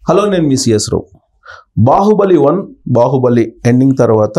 Hello నేను మీ CS Rao Baahubali one Baahubali ending తర్వాత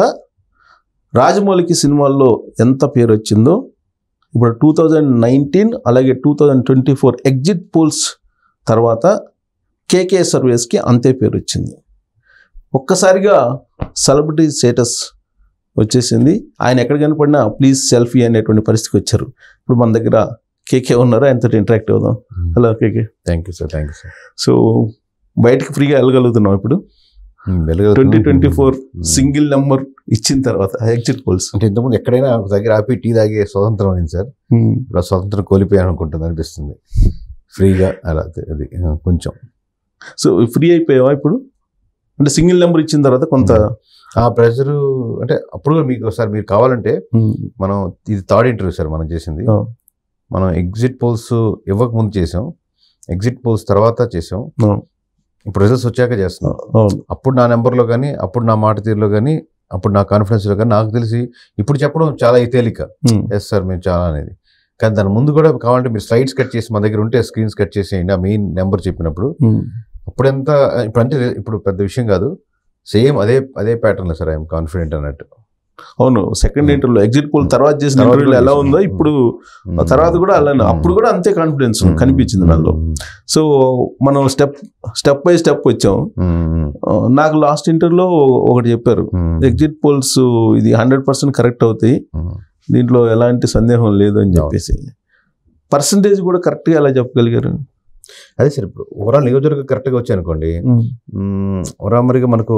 రాజమౌళికి సినిమాల్లో ఎంత పేరు వచ్చిందో ఇప్పుడు టూ థౌజండ్ నైన్టీన్ అలాగే two thousand twenty four exit polls తర్వాత కేకే సర్వేస్కి అంతే పేరు వచ్చింది ఒక్కసారిగా సెలబ్రిటీ స్టేటస్ వచ్చేసింది ఆయన ఎక్కడ కనపడినా ప్లీజ్ సెల్ఫీ అనేటువంటి పరిస్థితికి వచ్చారు ఇప్పుడు మన దగ్గర కేకే ఉన్నారు ఆయనతో ఇంటరాక్ట్ అవుదాం hello KK thank you sir thank you sir so బయటకు ఫ్రీగా వెళ్ళగలుగుతున్నాం ఇప్పుడు twenty twenty four single number ఇచ్చిన తర్వాత ఎగ్జిట్ పోల్స్ అంటే ఇంతకుముందు ఎక్కడైనా ఒక దగ్గర ఆపి టీ తాగే స్వతంత్రం అయింది సార్ ఇప్పుడు ఆ స్వతంత్రం కోల్పోయాను అనుకుంటుంది అనిపిస్తుంది ఫ్రీగా అలా అది- అది ఆ, కొంచెం సో ఫ్రీ అయిపోయావా ఇప్పుడు అంటే సింగిల్ నెంబర్ ఇచ్చిన తర్వాత కొంత ఆ ప్రెషర్ అంటే అప్పుడు కూడా మీకు సార్ మీరు కావాలంటే మనం ఇది థర్డ్ ఇంటర్వ్యూ సార్ మనం చేసింది ఆ. మనం ఎగ్జిట్ పోల్స్ ఇవ్వక ముందు చేసాం ఎగ్జిట్ పోల్స్ తర్వాత చేసాం ఆ. ఇప్పుడు రిజల్ట్స్ వచ్చాక చేస్తున్నాం అవును అప్పుడు నా నెంబర్లో కానీ అప్పుడు నా మాట తీరులో కానీ అప్పుడు నా కాన్ఫిడెన్స్లో కానీ నాకు తెలిసి ఇప్పుడు చెప్పడం చాలా తేలిక ఉమ్, ఎస్ సార్ మేము చాలా అనేది కానీ దాని ముందు కూడా కావాలంటే మీరు స్లైడ్స్ కట్ చేసి మా దగ్గర ఉంటే స్క్రీన్స్ కట్ చేసేయండి ఆ మెయిన్ నెంబర్ చెప్పినప్పుడు ఉమ్, అప్పుడు ఎంత ఇప్పుడు అంటే ఇప్పుడు పెద్ద విషయం కాదు సేమ్ అదే అదే ప్యాటర్న్ సార్ ఐఎమ్ కాన్ఫిడెంట్ అన్నట్టు అవును సెకండ్ ఇంటర్వ్యూలో ఎగ్జిట్ పోల్ తర్వాత చేసిన తర్వాత ఇంటర్వ్యూలో ఎలా చేసిన. ఉందో ఇప్పుడు ఆ తర్వాత కూడా అలానే అప్పుడు కూడా అంతే కాన్ఫిడెన్స్ కనిపించింది నాలో సో మనం స్టెప్ స్టెప్ బై స్టెప్ వచ్చాం ఆ, నాకు లాస్ట్ ఇంటర్వ్యూలో ఒకటి చెప్పారు ఎగ్జిట్ పోల్స్ ఇది హండ్రెడ్ పర్సెంట్ కరెక్ట్ అవుతాయి దీంట్లో ఎలాంటి సందేహం లేదు అని చెప్పేసి పర్సంటేజ్ కూడా కరెక్ట్గా ఎలా చెప్పగలిగారు అదే సార్ ఇప్పుడు ఓవరాల్ నియోజకవర్గం కరెక్ట్గా వచ్చాయి అనుకోండి ఓవరామరిగా మనకు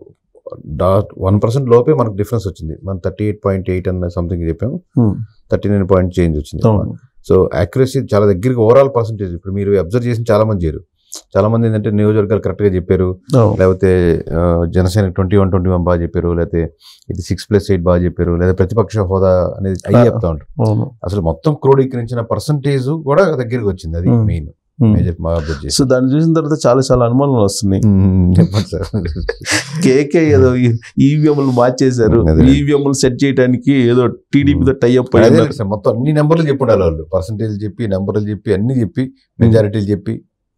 డాట్ వన్ పర్సెంట్ లోపే మనకు డిఫరెన్స్ వచ్చింది మనం థర్టీ ఎయిట్ పాయింట్ ఎయిట్ అన్న సంథింగ్ చెప్పాం um, thirty nine point change వచ్చింది అవును సో యాక్యురసీ చాలా దగ్గరికి ఓవరాల్ పర్సంటేజ్ ఇప్పుడు మీరు అబ్జర్వ్ చేసిన చాలా మంది చేయరు చాలా మంది ఏంటంటే నియోజకవర్గాలు కరెక్ట్గా చెప్పారు అవును లేకపోతే ఆ, Janasena twenty one twenty one బాగా చెప్పారు లేకపోతే ఇది సిక్స్ ప్లస్ ఎయిట్ బాగా చెప్పారు లేదా ప్రతిపక్ష హోదా అనేది అయ్యి ఆ. చెప్తా ఉంటారు అవును అసలు మొత్తం క్రోడీకరించిన పర్సంటేజ్ కూడా దగ్గరికి వచ్చింది అది ఉమ్. Main um. మేజర్ బాగా అబ్జర్వ్ చేసి సో దాన్ని చూసిన తర్వాత చాలా చాలా అనుమానాలు వస్తున్నాయి చెప్పండి సార్ కేకే ఏదో ఈవీఎంలు మార్చేశారు అదే. ఈవీఎంలు సెట్ చేయడానికి ఏదో టీడీపీతో టైఅప్ అదే అయ్యారు సార్ మొత్తం అన్ని నెంబర్లు చెప్పి ఉండాలి వాళ్ళు పర్సంటేజ్ చెప్పి నెంబర్లు చెప్పి అన్ని చెప్పి మెజారిటీలు చెప్పి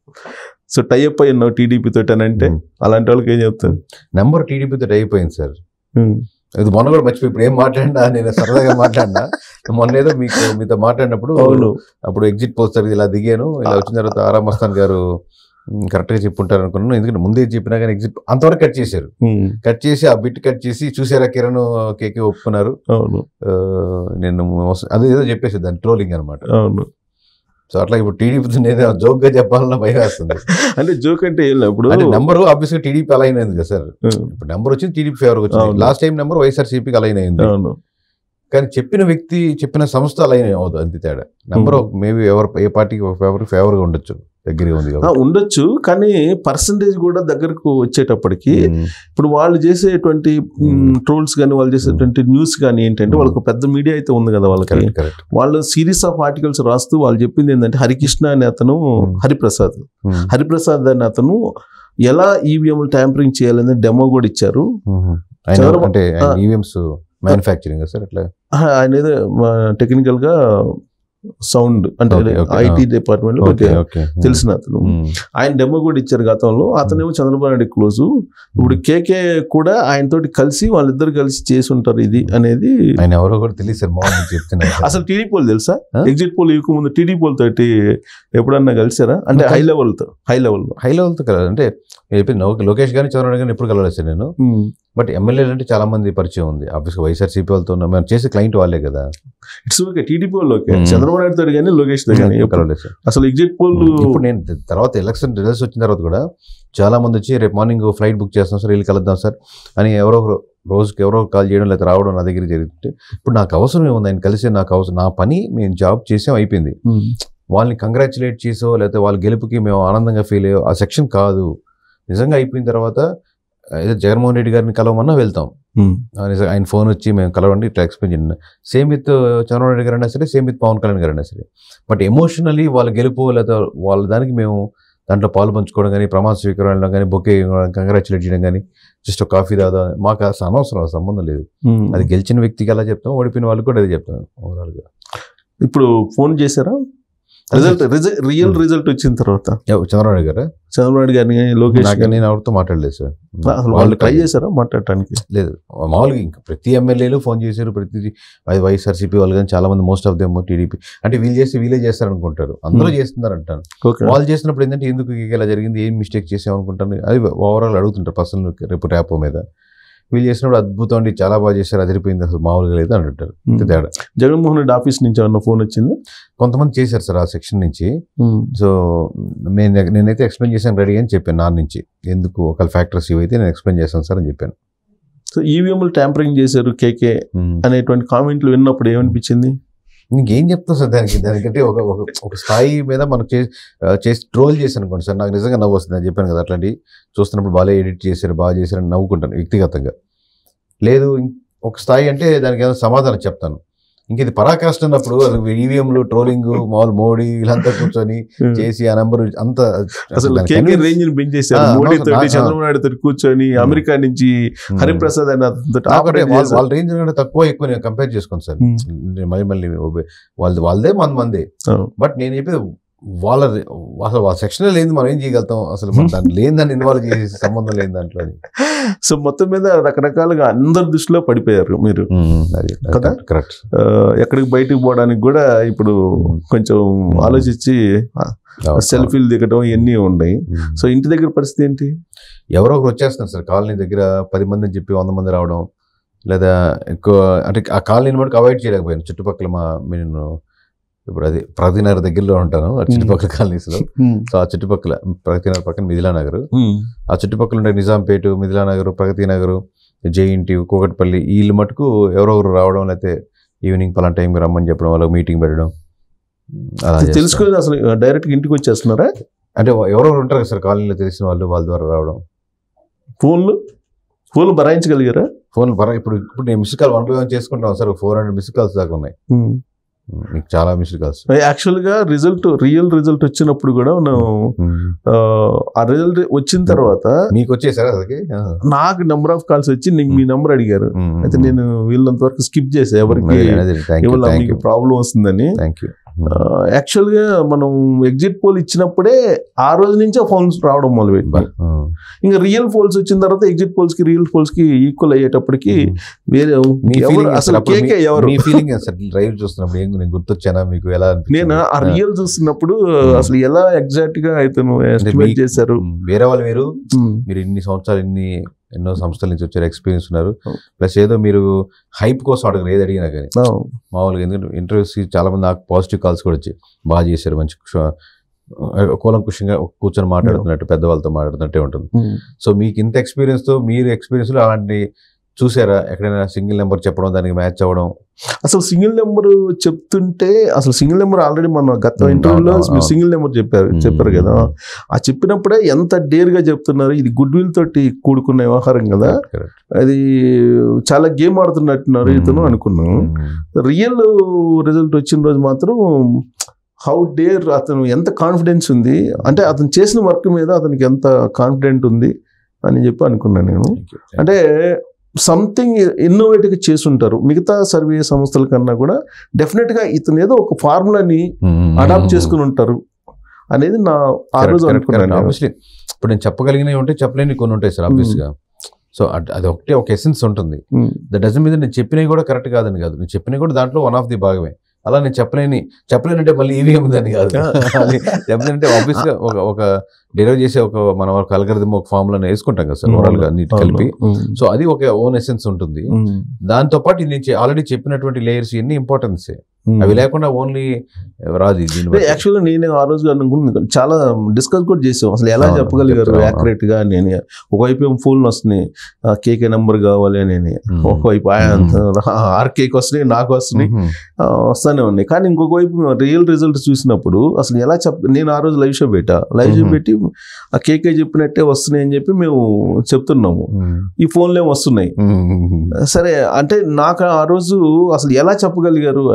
సో టైఅప్ అయ్యి ఉన్నావు టీడీపీతో అని అంటే అలాంటి వాళ్ళకి ఏం చెప్తారు నెంబర్ టీడీపీతో అయిపోయింది సార్ ఇది మొన్న కూడా మర్చిపోయి ఇప్పుడు ఏం మాట్లాడినా నేను సరదాగా మాట్లాడినా మొన్న ఏదో మీకు మీతో మాట్లాడినప్పుడు అవును అప్పుడు ఎగ్జిట్ పోస్ట్ జరిగి ఇలా దిగాను ఇలా వచ్చిన తర్వాత ఆరా మస్తాన్ గారు "ఉమ్, కరెక్ట్గా చెప్పుంటారు అనుకున్నాను ఎందుకంటే ముందే చెప్పినా కానీ ఎగ్జిట్ అంతవరకు కట్ చేశారు ఉమ్, కట్ చేసి ఆ బిట్ కట్ చేసి చూసారా కిరణ్ కేకే ఒప్పుకున్నారు అవును ఆ, నేను మోసం- అదే ఏదో చెప్పేసి దాన్ని ట్రోలింగ్ అనమాట అవును సో అట్లా ఇప్పుడు టీడీపీ ఏదో జోక్ గా చెప్పాలన్న భయం వేస్తుంది అంటే జోక్ అంటే ఏం లేదు ఇప్పుడు అంటే నెంబర్ ఆబ్వియస్ గా టీడీపీ అలైన్ అయింది కదా సార్ ఉమ్, ఇప్పుడు నెంబర్ వచ్చింది టీడీపీ ఫేవర్ వచ్చింది అవును. లాస్ట్ టైం నెంబర్ వైఎస్ఆర్సీపీకి అలైన్ అయింది అవును కానీ చెప్పిన వ్యక్తి చెప్పిన సంస్థ అలైన్ అవ్వదు అంతే తేడా నెంబర్ మేబీ ఎవరు ఏ పార్టీకి ఒక ఫేవర్ ఫేవర్ గా ఉండొచ్చు దగ్గరగా ఉంది ఆ, కాబట్టి ఉండొచ్చు కానీ పర్సంటేజ్ కూడా దగ్గరకు వచ్చేటప్పటికి ఉమ్, ఇప్పుడు వాళ్ళు చేసేటువంటి Hmm. ట్రోల్స్ కానీ వాళ్ళు చేసేటువంటి న్యూస్ కానీ ఏంటంటే Hmm. వాళ్ళకు పెద్ద మీడియా అయితే ఉంది కదా వాళ్ళకి కరెక్ట్ కరెక్ట్ వాళ్ళు సిరీస్ ఆఫ్ ఆర్టికల్స్ రాస్తూ వాళ్ళు చెప్పింది ఏంటంటే హరికృష్ణ అనే అతను Hmm. హరిప్రసాద్ ఉమ్, హరిప్రసాద్ అనే అతను ఎలా ఈవీఎంలు ట్యాంపరింగ్ చేయాలని డెమో కూడా ఇచ్చారు ఉమ్. ఆయన చంద్రబాబు- అంటే ఆ. ఈవీఎంస్ మ్యానుఫ్యాక్చరింగ్ సార్ అట్లా ఆ, ఆయన ఏదో టెక్నికల్ గా సౌండ్ అంటే Okay, okay. ఐటీ డిపార్ట్మెంట్ లో ఓకే కొద్దిగా ఓకే తెలిసిన అతను ఆయన డెమో కూడా ఇచ్చారు గతంలో అతనేమో చంద్రబాబు నాయుడు క్లోజ్ ఇప్పుడు కేకే కూడా ఆయనతోటి కలిసి వాళ్ళిద్దరు కలిసి చేసి ఉంటారు ఇది అనేది ఆయన ఎవరో కూడా తెలియదు సార్ మామూలు చెప్తున్నారు అసలు టీడీపీ వాళ్ళు తెలుసా ఆ? ఎగ్జిట్ పోల్ ఇవ్వక ముందు టీడీపీ తోటి ఎప్పుడన్నా కలిసారా అంటే హై లెవెల్ తో హై లెవెల్ లో హై లెవెల్తో కదా అంటే చెప్పి లోకేష్ కానీ చంద్రబాబు కానీ ఎప్పుడు కలవలేదు సార్ నేను బట్ ఎమ్మెల్యేలు అంటే చాలా మంది పరిచయం ఉంది ఆబ్వియస్గా వైఎస్ఆర్సీపీ వాళ్ళతో ఉన్న- మేము చేసే క్లయింట్ వాళ్ళే కదా ఇట్స్ ఓకే టీడీపీ వాళ్ళు ఓకే Hmm. చంద్రబాబు నాయుడు తోటి కానీ లోకేష్ తో కానీ ఎప్పుడు కలవలేదు సార్ అసలు ఎగ్జిట్ పోల్ ఇప్పుడు నేను తర్వాత ఎలక్షన్ రిజల్ట్స్ వచ్చిన తర్వాత కూడా చాలా మంది వచ్చి రేపు మార్నింగ్ ఫ్లైట్ బుక్ చేస్తాం సార్ వెళ్ళి కలుద్దాం సార్ అని ఎవరో ఒకరు రోజుకి ఎవరో ఒకరు కాల్ చేయడం లేదా రావడం నా దగ్గర జరుగుతుంటే ఇప్పుడు నాకు అవసరం ఏముంది ఆయన కలిసి నాకు అవసరం నా పని మేము జాబ్ చేసాం అయిపోయింది వాళ్ళని కంగ్రాచులేట్ చేసో లేకపోతే వాళ్ళ గెలుపుకి మేము ఆనందంగా ఫీల్ అయ్యో ఆ సెక్షన్ కాదు నిజంగా అయిపోయిన తర్వాత ఏదో జగన్మోహన్ రెడ్డి గారిని కలవమన్నా వెళ్తాం ఆ నిజంగా ఆయన ఫోన్ వచ్చి మేము కలవండి ఇట్లా ఎక్స్ప్లెయిన్ చేయండి సేమ్ విత్ చంద్రబాబు నాయుడు గారు అయినా సరే సేమ్ విత్ పవన్ కళ్యాణ్ గారు అయినా సరే బట్ ఎమోషనలీ వాళ్ళ గెలుపు లేదా వాళ్ళ దానికి మేము దాంట్లో పాలు పంచుకోవడం కానీ ప్రమాణ స్వీకారం వెళ్ళడం కానీ బొకే కంగ్రాచులేట్ చేయడం కానీ జస్ట్ ఒక కాఫీ తాదా మాకు అసలు అనవసరం అసలు సంబంధం లేదు అది గెలిచిన వ్యక్తికి ఎలా చెప్తాం ఓడిపోయిన వాళ్ళకి కూడా అదే చెప్తాం ఓవరాల్గా ఇప్పుడు ఫోన్ చేశారా రిజల్ట్ రియల్ రిజల్ట్ వచ్చిన తర్వాత ఎవ- చంద్రబాబు నాయుడు గారా చంద్రబాబు నాయుడు గారిని లోకేష్ నాకు గారిని నేను ఎవరితో మాట్లాడలేదు సార్ అసలు వాళ్ళు ట్రై చేశారా మాట్లాడటానికి లేదు మామూలుగా ఇంకా ప్రతి ఎమ్మెల్యేలు ఫోన్ చేశారు ప్రతి వైఎస్ఆర్సీపీ వాళ్ళు కానీ చాలా మంది మోస్ట్ ఆఫ్ దెమ్ టీడీపీ అంటే వీళ్ళు చేస్తే వీళ్ళే చేస్తారు అనుకుంటారు అందరూ Hmm. చేస్తున్నారు అంటాను ఓకే వాళ్ళు చేసినప్పుడు ఏంటంటే ఎందుకు ఇలా జరిగింది ఏం మిస్టేక్ చేసాం అనుకుంటాను అది ఓవరాల్ అడుగుతుంటారు పర్సనల్ రేపు ర్యాపో మీద వీళ్ళు చేసినప్పుడు అద్భుతం అండి చాలా బాగా చేశారు అదిరిపోయింది అసలు మామూలుగా లేదు అని అంటారు ఇంత తేడా జగన్మోహన్ రెడ్డి ఆఫీస్ నుంచి ఏమన్నా ఫోన్ వచ్చింది కొంతమంది చేశారు సార్ ఆ సెక్షన్ నుంచి సో నేను నేనైతే ఎక్స్ప్లెయిన్ చేశాను రెడీ అని చెప్పాను నా నుంచి ఎందుకు ఒకవేళ ఫ్యాక్టర్స్ ఇవైతే నేను ఎక్స్ప్లెయిన్ చేస్తాను సార్ అని చెప్పాను సో ఈవీఎంలు ట్యాంపరింగ్ చేశారు కేకే అనేటువంటి కామెంట్లు విన్నప్పుడు ఏమనిపించింది ఇంకేం చెప్తాం సార్ దానికి దానికంటే ఒక ఒక ఒక స్థాయి మీద మనం చే ఆ, చేసి ట్రోల్ చేశాను అనుకోండి సార్ నాకు నిజంగా నవ్వు వస్తుంది నేను చెప్పాను కదా అట్లాంటి చూస్తున్నప్పుడు బాగా ఎడిట్ చేశారు బాగా చేశారు అని నవ్వుకుంటాను వ్యక్తిగతంగా లేదు ఇం- ఒక స్థాయి అంటే దానికి ఏదో సమాధానం చెప్తాను ఇంక ఇది పరాకాష్ట అన్నప్పుడు ఈవీఎంలు ట్రోలింగ్ మామూలు మోడీ వీళ్ళంతా కూర్చొని చేసి ఆ నెంబర్ అంత అసలు దానికి కేకే convince- రేంజ్ ని పెంచేశారు ఆ, మోడీ నా- తోటి నా- చంద్రబాబు నాయుడు తోటి కూర్చొని Hmm. అమెరికా నుంచి ఉమ్. హరిప్రసాద్ అని అతనితో నాకంటే operate వాళ్ళ చేశారు. వాళ్ళ రేంజ్ కంటే తక్కువ ఎక్కువ నేను కంపేర్ చేసుకోను సార్ ఉమ్. నేను మళ్ళీ మళ్ళీ ఒబే- వాళ్ళది వాళ్ళదే మన మందే అవును. బట్ నేను చెప్పేది వాళ్ళ అసలు వాళ్ళ సెక్షన్ లేని మనం ఏం చేయగలుగుతాం అసలు మనం దాన్ని లేని దాన్ని ఇన్వాల్వ్ చేసే సంబంధం లేని దాంట్లో అని. సో మొత్తం మీద రకరకాలుగా అందరి దృష్టిలో పడిపోయారు మీరు అది కదా? కరెక్ట్ ఆ, ఎక్కడికి బయటికి పోవడానికి కూడా ఇప్పుడు కొంచెం ఆలోచించి సెల్ఫీలు దిగడం ఇవన్నీ ఉన్నాయి సో ఇంటి దగ్గర పరిస్థితి ఏంటి ఎవరో ఒకరు వచ్చేస్తున్నారు సార్ కాలనీ దగ్గర పది మంది అని చెప్పి వంద మంది రావడం లేదా ఎక్కువ అంటే ఆ కాలనీని మటుకు అవాయిడ్ చేయలేకపోయాను చుట్టుపక్కల మా నేను ఇప్పుడు అది ప్రగతినగర్ దగ్గరలో ఉంటాను ఆ చుట్టుపక్కల కాలనీస్లో సో ఆ చుట్టుపక్కల ప్రగతినగర్ పక్కన మిథిలా నగర్ ఆ చుట్టుపక్కల ఉండే నిజాంపేట మిథిలా నగర్ ప్రగతి నగర్ జేఎన్టీ కూకట్పల్లి వీళ్ళు మటుకు ఎవరో ఒకరు రావడం లేకపోతే ఈవినింగ్ పలానా టైంకి రమ్మని చెప్పడం వాళ్ళకి మీటింగ్ పెట్టడం అలా చేస్తారు. తెలుసుకుని అసలు డైరెక్ట్ ఇంటికి వచ్చేస్తున్నారా అంటే ఎవరెవరు ఉంటారు కదా సార్ కాలనీలో తెలిసిన వాళ్ళు వాళ్ళ ద్వారా రావడం ఫోన్లు ఫోన్లు భరాయించగలిగారా ఫోన్ పర ఇప్పుడు ఇప్పుడు నేను missed call one by one చేసుకుంటాం sir four hundred missed calls దాకా ఉన్నాయి మీకు చాలా మిస్డ్ కాల్స్ యాక్చువల్ గా రిజల్ట్ రియల్ రిజల్ట్ వచ్చినప్పుడు కూడా మనం ఆ, ఆ రిజల్ట్ వచ్చిన తర్వాత మీకు వచ్చేసారా అసలుకి నాకు నెంబర్ ఆఫ్ కాల్స్ వచ్చి నీకు మీ నెంబర్ అడిగారు అయితే నేను వీళ్ళంత వరకు స్కిప్ చేసా ఎవరికి ఇవాళ మీకు ప్రాబ్లం వస్తుందని థ్యాంక్ యూ యాక్చువల్ గా మనం ఎగ్జిట్ పోల్ ఇచ్చినప్పుడే ఆ రోజు నుంచే ఫోన్స్ రావడం మొదలుపెట్టి ఇంకా రియల్ పోల్స్ వచ్చిన తర్వాత ఎగ్జిట్ పోల్స్ కి రియల్ పోల్స్ కి ఈక్వల్ అయ్యేటప్పటికి వేరే మీ ఎవరు ఫీలింగ్ అసలు కేకే ఎవరు మీ ఫీలింగ్ సార్ డ్రైవ్ చూస్తున్నప్పుడు ఏం నేను గుర్తొచ్చానా మీకు ఎలా అనిపించింది? నేను ఆ రియల్ చూస్తున్నప్పుడు Hmm. అసలు ఎలా ఎగ్జాక్ట్ గా ఇతను ఎస్టిమేట్ మీ- చేశారు ఉమ్, వేరే వాళ్ళు వేరు Hmm. మీరు ఇన్ని సంవత్సరాలు ఇన్ని ఎన్నో సంస్థల నుంచి వచ్చారు ఎక్స్పీరియన్స్ ఉన్నారు Oh. ప్లస్ ఏదో మీరు హైప్ కోసం అడగరు ఏది అడిగినా కానీ Oh. మామూలుగా ఎందుకంటే ఇంటర్వ్యూస్ చాలా మంది నాకు పాజిటివ్ కాల్స్ కూడా వచ్చాయి బాగా చేశారు మంచి కుష- కూలంకుషంగా కూర్చొని మాట్లాడుతున్నట్టు పెద్దవాళ్ళతో మాట్లాడుతున్నట్టే ఉంటుంది Hmm. సో మీకు ఇంత experience తో మీరు ఎక్స్పీరియన్స్లో అలాంటి చూసారా ఎక్కడైనా సింగిల్ నెంబర్ చెప్పడం దానికి మ్యాచ్ అవ్వడం అసలు సింగిల్ నెంబర్ చెప్తుంటే అసలు సింగిల్ నెంబర్ ఆల్రెడీ మన గత Hmm. ఇంటర్వ్యూలో అవును, అవును. మీరు సింగిల్ నెంబర్ చెప్పారు Hmm. చెప్పారు కదా ఆ చెప్పినప్పుడే ఎంత డేర్ గా చెప్తున్నారు ఇది గుడ్ విల్ తోటి కూడుకున్న వ్యవహారం కదా Correct. అది చాలా గేమ్ ఆడుతున్నట్టున్నారు ఇతను Hmm. అనుకున్నాను ఉమ్. రియల్ రిజల్ట్ వచ్చిన రోజు మాత్రం హౌ డేర్ అతను ఎంత కాన్ఫిడెన్స్ ఉంది అంటే అతను చేసిన వర్క్ మీద అతనికి ఎంత కాన్ఫిడెంట్ ఉంది అని చెప్పి అనుకున్నాను నేను Thank you. అంటే సంథింగ్ ఇన్నోవేటివ్గా చేసి ఉంటారు మిగతా సర్వే సంస్థల కన్నా కూడా డెఫినెట్గా ఇతను ఏదో ఒక ఫార్ములాని ఉమ్. అడాప్ట్ చేసుకుని ఉంటారు అనేది నా ఆ Correct, రోజు correct, అనుకున్నాను correct. నేను. Obviously, ఇప్పుడు నేను చెప్పగలిగినవి ఉంటే చెప్పలేని కొన్ని ఉంటాయి సార్ ఆబ్వియస్ గా సో అది ఒకటే ఒక ఎసెన్స్ ఉంటుంది ఉమ్, దట్ డజన్ మీద నేను చెప్పినవి కూడా కరెక్ట్ కాదని కాదు నేను చెప్పినవి కూడా దాంట్లో వన్ ఆఫ్ ది భాగమే అలా నేను చెప్పలేని చెప్పలేనంటే మళ్ళీ ఈవీఎం దాన్ని కాదు అది చెప్పలేనంటే ఆబ్వియస్ గా ఒక ఒక డెలివర్ చేసే ఒక మనం ఒక అల్గరిథం ఒక ఫార్ములా వేసుకుంటాం కదా సార్ ఓవరాల్ గా నీట్ అవును, కలిపి ఉమ్, సో అది ఒక ఓన్ ఎసెన్స్ ఉంటుంది ఉమ్, దాంతో పాటు నేను ఆల్రెడీ చెప్పినటువంటి లేయర్స్ ఇవన్నీ ఇంపార్టెన్స్ ఉమ్. అవి లేకుండా ఓన్లీ రాదు దీని అంటే యాక్చువల్గా నేను ఆ రోజు అనుకున్నాను చాలా డిస్కస్ కూడా చేసాం అసలు ఎలా అవును, చెప్పగలిగారు చెప్తారు, యాక్యురేట్ గా నేను ఒకవైపు ఏం ఫోన్ వస్తున్నాయి కేకే నెంబర్ కావాలి అని Hmm. ఒకవైపు ఆర్కేకి వస్తున్నాయి నాకు వస్తున్నాయి ఆ, వస్తానే ఉన్నాయి కానీ ఇంకొక వైపు రియల్ రిజల్ట్ చూసినప్పుడు అసలు ఎలా చెప్ నేను ఆ రోజు లైవ్ షో పెట్టా లైవ్ షో Mhm. పెట్టి ఆ కేకే చెప్పినట్టే వస్తున్నాయి అని చెప్పి మేము చెప్తున్నాము ఈ ఫోన్లు ఏమి వస్తున్నాయి సరే అంటే నాకు ఆ రోజు అసలు ఎలా చెప్పగలిగారు అని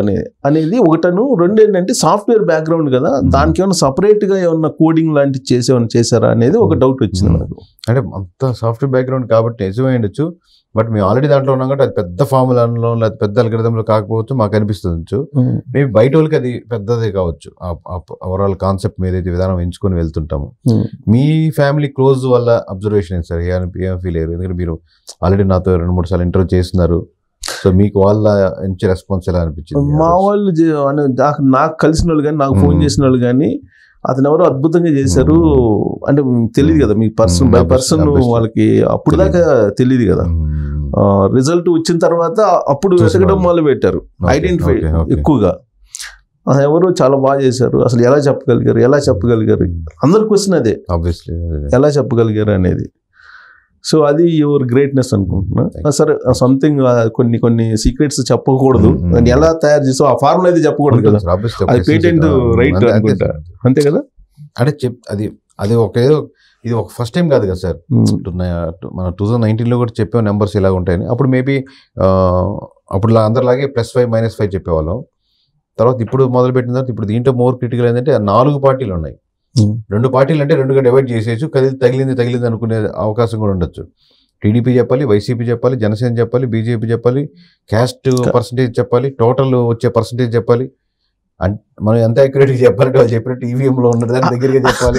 అనేది ఒకటను రెండు ఏంటంటే సాఫ్ట్వేర్ బ్యాక్గ్రౌండ్ కదా దానికి ఏమైనా separate గా ఏమన్నా కోడింగ్ లాంటివి చేసి ఏమైనా చేశారా అనేది ఒక డౌట్ వచ్చింది Hmm. నాకు అంటే అంత సాఫ్ట్వేర్ బ్యాక్గ్రౌండ్ కాబట్టి నిజమే ఉండొచ్చు బట్ మేము ఆల్రెడీ దాంట్లో ఉన్నాం కాబట్టి అది పెద్ద ఫార్ములాలో లేదా పెద్ద అల్గరిథంలో కాకపోవచ్చు మాకు అనిపిస్తుంది మేబీ బయట వాళ్ళకి అది పెద్దదే కావచ్చు ఓవరాల్ కాన్సెప్ట్ మీద అయితే విధానం ఎంచుకొని వెళ్తుంటాము Hmm. మీ ఫ్యామిలీ క్లోజ్ వల్ల అబ్జర్వేషన్ ఏంటి సార్ ఏం ఏం ఫీల్ అయ్యారు ఎందుకంటే మీరు ఆల్రెడీ నాతో రెండు మూడు సార్లు ఇంటర్వ్యూ చేస్తున్నారు సో మీకు వాళ్ళ నుంచి రెస్పాన్స్ ఎలా అనిపించింది మా వాళ్ళు జే- అనే- నాకు నాకు కలిసిన వాళ్ళు కానీ నాకు ఫోన్ Hmm. చేసిన వాళ్ళు కానీ అతను ఎవరో అద్భుతంగా చేశారు అంటే మీకు తెలియదు కదా మీ person Hmm, by obviously, person obviously. వాళ్ళకి అప్పుడు దాకా తెలియదు కదా Hmm. రిజల్ట్ వచ్చిన తర్వాత అప్పుడు చూసిన వెతకడం వాళ్ళు. మొదలు పెట్టారు Okay, ఐడెంటిఫై okay, okay. ఎక్కువగా ఆ, ఎవరు చాలా బాగా చేశారు అసలు ఎలా చెప్పగలిగారు ఎలా చెప్పగలిగారు అందరి క్వశ్చన్ అదే Obviously. ఎలా చెప్పగలిగారు అనేది సో అది యువర్ గ్రేట్నెస్ అనుకుంటున్నా Thank ఆ, సరే సంథింగ్ కొన్ని కొన్ని సీక్రెట్స్ చెప్పకూడదు Mm, mm. దాన్ని ఎలా తయారు చేసావు ఆ ఫార్ములా అయితే చెప్పకూడదు కదా ఉంటుంది సార్, obviously, అది ఒక patent essential- right అంతే- అంతే అనుకుంటా. సార్. అంతే కదా అంటే చెప్ అది అది ఒక ఏదో ఇది ఒక ఫస్ట్ టైం కాదు కదా సార్ మన టూ థౌసండ్ నైన్టీన్లో కూడా చెప్పాం నెంబర్స్ ఇలా ఉంటాయని అప్పుడు మేబీ అప్పుడు లా- అందరిలాగే ప్లస్ ఫైవ్ మైనస్ ఫైవ్ చెప్పేవాళ్ళం తర్వాత ఇప్పుడు మొదలు పెట్టిన తర్వాత ఇప్పుడు దీంట్లో మోర్ క్రిటికల్ ఏంటంటే ఆ నాలుగు పార్టీలు ఉన్నాయి Hmm. రెండు పార్టీలు అంటే రెండుగా డివైడ్ చేసేయచ్చు కదిలి తగిలింది తగిలింది అనుకునే అవకాశం కూడా ఉండొచ్చు టీడీపీ చెప్పాలి వైసీపీ చెప్పాలి జనసేన చెప్పాలి బీజేపీ చెప్పాలి క్యాస్ట్ పర్సంటేజ్ చెప్పాలి టోటల్ వచ్చే పర్సంటేజ్ చెప్పాలి అన్- మనం ఎంత అక్యురేట్గా చెప్పాలంటే వాళ్ళు చెప్పినట్టు ఈవీఎం లో ఉన్నది దాని దగ్గరగా చెప్పాలి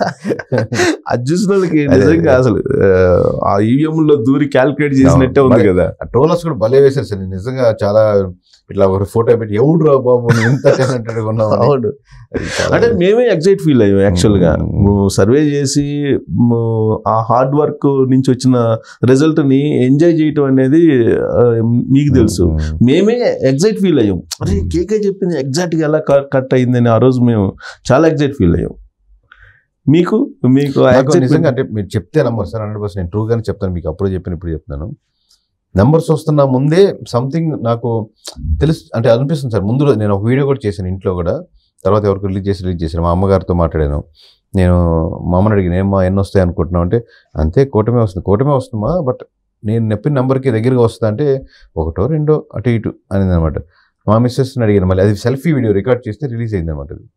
అది చూసిన వాళ్ళకి అదే, నిజంగా అదే. అసలు ఆ ఈవీఎం లో దూరి క్యాల్కులేట్ చేసినట్టే ఉంది మరి- కదా ట్రోలర్స్ కూడా భలే వేశారు సార్ నేను నిజంగా చాలా ఇట్లా ఒక ఫోటో పెట్టి ఎవడు రా బాబు నువ్వు ఇంత టాలెంటెడ్ ఉన్నావు అని. అవును అది చాలా- అంటే మేమే ఎగ్జైట్ ఫీల్ అయ్యాం యాక్చువల్ గా Mm. సర్వే చేసి మ్, ఆ హార్డ్ వర్క్ నుంచి వచ్చిన రిజల్ట్ ని ఎంజాయ్ చేయటం అనేది ఆ, మీకు తెలుసు ఉమ్. మేమే ఎగ్జైట్ ఫీల్ అయ్యాం అరే Mm. కేకే చెప్పింది ఎగ్జాక్ట్ గా ఎలా కట్ అయిందని ఆ రోజు మేము చాలా ఎగ్జైట్ ఫీల్ అయ్యాం మీకు మీకు ఆ నాకు excitement- నిజంగా అంటే మీరు చెప్తే నమ్మరు సార్ హండ్రెడ్ పర్సెంట్ నేను ట్రూగానే చెప్తాను మీకు అప్పుడు చెప్పిన ఇప్పుడు చెప్తున్నాను నెంబర్స్ వస్తున్న ముందే సంథింగ్ నాకు తెలుసు అంటే అనిపిస్తుంది సార్ ముందు రోజు నేను ఒక వీడియో కూడా చేశాను ఇంట్లో కూడా తర్వాత ఎవరికి రిలీజ్ చేసి రిలీజ్ చేశాను మా అమ్మగారితో మాట్లాడాను నేను మా అమ్మని అడిగిన ఏమ్మా ఎన్ని వస్తాయి అనుకుంటున్నావు అంటే అంతే కూటమే వస్తుంది కూటమే వస్తుందా బట్ నేను నెప్పిన నెంబర్కి దగ్గరగా వస్తుందా అంటే ఒకటో రెండో అటు ఇటు అనేది అనమాట మా మిస్సెస్ని అడిగాను మళ్ళీ అది సెల్ఫీ వీడియో రికార్డ్ చేస్తే రిలీజ్ అయింది అనమాట అది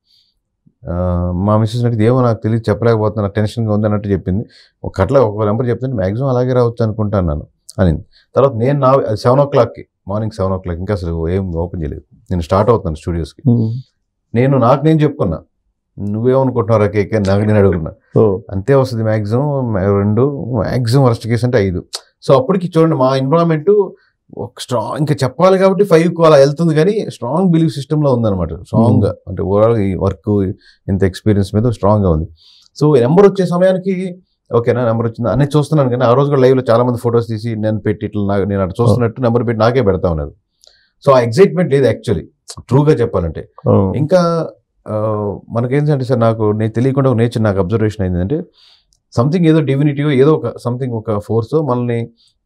ఆ, మా మిస్సెస్ అడిగితే ఏమో నాకు తెలియదు చెప్పలేకపోతున్నా నాకు టెన్షన్గా ఉంది అన్నట్టు చెప్పింది ఒక అట్లా ఒక నెంబర్ చెప్తుంటే మ్యాక్సిమం అలాగే రావచ్చు అనుకుంటాను అనింది తర్వాత నేను నా సెవెన్ ఓ క్లాక్కి మార్నింగ్ సెవెన్ ఓ క్లాక్ ఇంకా అసలు ఏం ఓపెన్ చేయలేదు నేను స్టార్ట్ అవుతాను స్టూడియోస్కి Mm. నేను నాకు నేను చెప్పుకున్నా నువ్వేమనుకుంటున్నారా కేక్ అని నాకు నేను అడుగుతున్నా Oh. అంతే వస్తుంది మ్యాక్సిమం రెండు మ్యాక్సిమం వర్స్ట్ కేసు అంటే ఐదు సో అప్పటికి చూడండి మా ఎన్విరాన్మెంట్ ఒక స్ట్రాంగ్ ఇంకా చెప్పాలి కాబట్టి ఫైవ్ కు అలా వెళ్తుంది కానీ స్ట్రాంగ్ బిలీఫ్ సిస్టంలో ఉందన్నమాట స్ట్రాంగ్గా అంటే ఓవరాల్ ఈ వర్క్ ఇంత ఎక్స్పీరియన్స్ మీద స్ట్రాంగ్గా ఉంది సో నెంబర్ వచ్చే సమయానికి ఓకేనా నెంబర్ వచ్చింది అనేది చూస్తున్నాను కానీ ఆ రోజు కూడా లైవ్లో చాలా మంది ఫోటోస్ తీసి నేను పెట్టి ఇట్లా నాకు నేను అటు చూస్తున్నట్టు నెంబర్ పెట్టి నాకే పెడతా ఉన్నారు సో ఆ ఎగ్జైట్మెంట్ లేదు యాక్చువల్లీ ట్రూగా చెప్పాలంటే Oh. ఇంకా ఆ, మనకేంటంటే సార్ నాకు నేను తెలియకుండా ఒక నేచర్ నాకు అబ్జర్వేషన్ అయిందంటే సంథింగ్ ఏదో డివినిటీ ఏదో ఒక సంథింగ్ ఒక ఫోర్స్ మనల్ని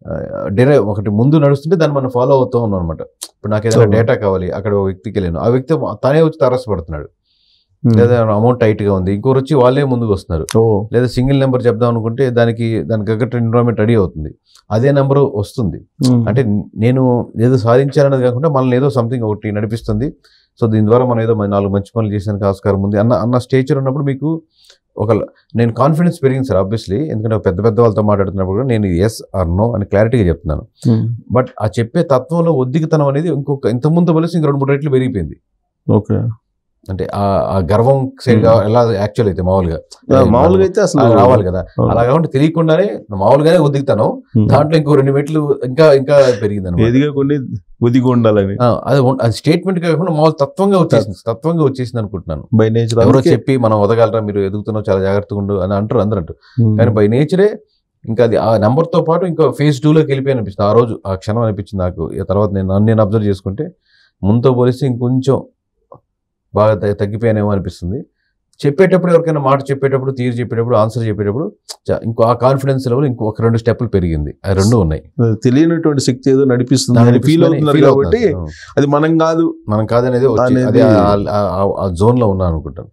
డిరైవ్ ఒకటి ముందు నడుస్తుంటే దాన్ని మనం ఫాలో అవుతూ ఉన్నాం అనమాట ఇప్పుడు నాకు ఏదైనా So- డేటా కావాలి అక్కడ ఒక వ్యక్తికి వెళ్ళాను ఆ వ్యక్తి తనే వచ్చి తరసపడుతున్నాడు Mm. లేదా అమౌంట్ టైట్గా ఉంది ఇంకోరు వచ్చి వాళ్ళే ముందుకు వస్తున్నారు Oh. లేదా సింగిల్ నెంబర్ చెప్దాం అనుకుంటే దానికి దానికి తగ్గట్టు ఎన్విరాన్మెంట్ రెడీ అవుతుంది అదే నెంబర్ వస్తుంది Mm. అంటే నేను ఏదో సాధించాలన్నది కాకుండా మనల్ని ఏదో సంథింగ్ ఒకటి నడిపిస్తుంది సో దీని ద్వారా మనం ఏదో మన నాలుగు మంచి పనులు చేసానికి ఆస్కారం ఉంది అన్న అన్న స్టేచర్ ఉన్నప్పుడు మీకు ఒక నేను కాన్ఫిడెన్స్ పెరిగింది సార్ ఆబ్వియస్లీ ఎందుకంటే ఒక పెద్ద పెద్ద వాళ్ళతో మాట్లాడుతున్నప్పుడు కూడా నేను ఎస్ ఆర్ నో అని క్లారిటీగా చెప్తున్నాను Mm. బట్ ఆ చెప్పే తత్వంలో ఒద్దికతనం అనేది ఇంకొక ఇంత ముందు కలిసి ఇంక రెండు మూడు రెట్లు పెరిగిపోయింది ఓకే అంటే ఆ ఆ గర్వం సైడ్ ఎలా యాక్చువల్ అయితే మామూలుగా మామూలుగా అయితే అసలు అలా రావాలి కదా అవును. అలా కాబట్టి తెలియకుండానే మామూలుగానే ఒద్దిగుతాను Mm. దాంట్లో ఇంకో రెండు మెట్లు ఇంకా ఇంకా పెరిగింది అనమాట ఎదిగా కొన్ని ఒదిగి ఉండాలని ఆ, అది ఉం- అది స్టేట్మెంట్ కాకుండా మామూలు తత్వంగా వచ్చేసింది తత్వంగా వచ్చేసింది అనుకుంటున్నాను బై నేచర్ ఎవరో చెప్పి మనం వదగలరా మీరు ఎదుగుతున్నావు చాలా జాగ్రత్తగా ఉండు అని అంటారు అందరూ అంటారు కానీ బై నేచరే ఇంకా అది ఆ నెంబర్ తో పాటు ఇంకా ఫేజ్ లోకి వెళ్ళిపోయి అనిపిస్తుంది ఆ రోజు ఆ క్షణం అనిపించింది నాకు ఈ తర్వాత నేను నన్ను నేను అబ్జర్వ్ చేసుకుంటే ముందుతో పోలిస్తే ఇంకొంచెం బాగా త- తగ్గిపోయానేమో అనిపిస్తుంది చెప్పేటప్పుడు ఎవరికైనా మాట చెప్పేటప్పుడు తీరు చెప్పేటప్పుడు ఆన్సర్ చెప్పేటప్పుడు చ- ఇంకో ఆ కాన్ఫిడెన్స్ లెవెల్ ఇంకో ఒక రెండు స్టెప్పులు పెరిగింది ఆ రెండు ఉన్నాయి తెలియనటువంటి శక్తి ఏదో నడిపిస్తుంది అని ఫీల్ అవుతున్నారు Feel కాబట్టి అవుతున్నారు. అది మనం కాదు మనం కాదనేది వచ్చి అనేది- అదే ఆ- ఆ- ఆ- ఆ జోన్ లో ఉన్నాను అనుకుంటాను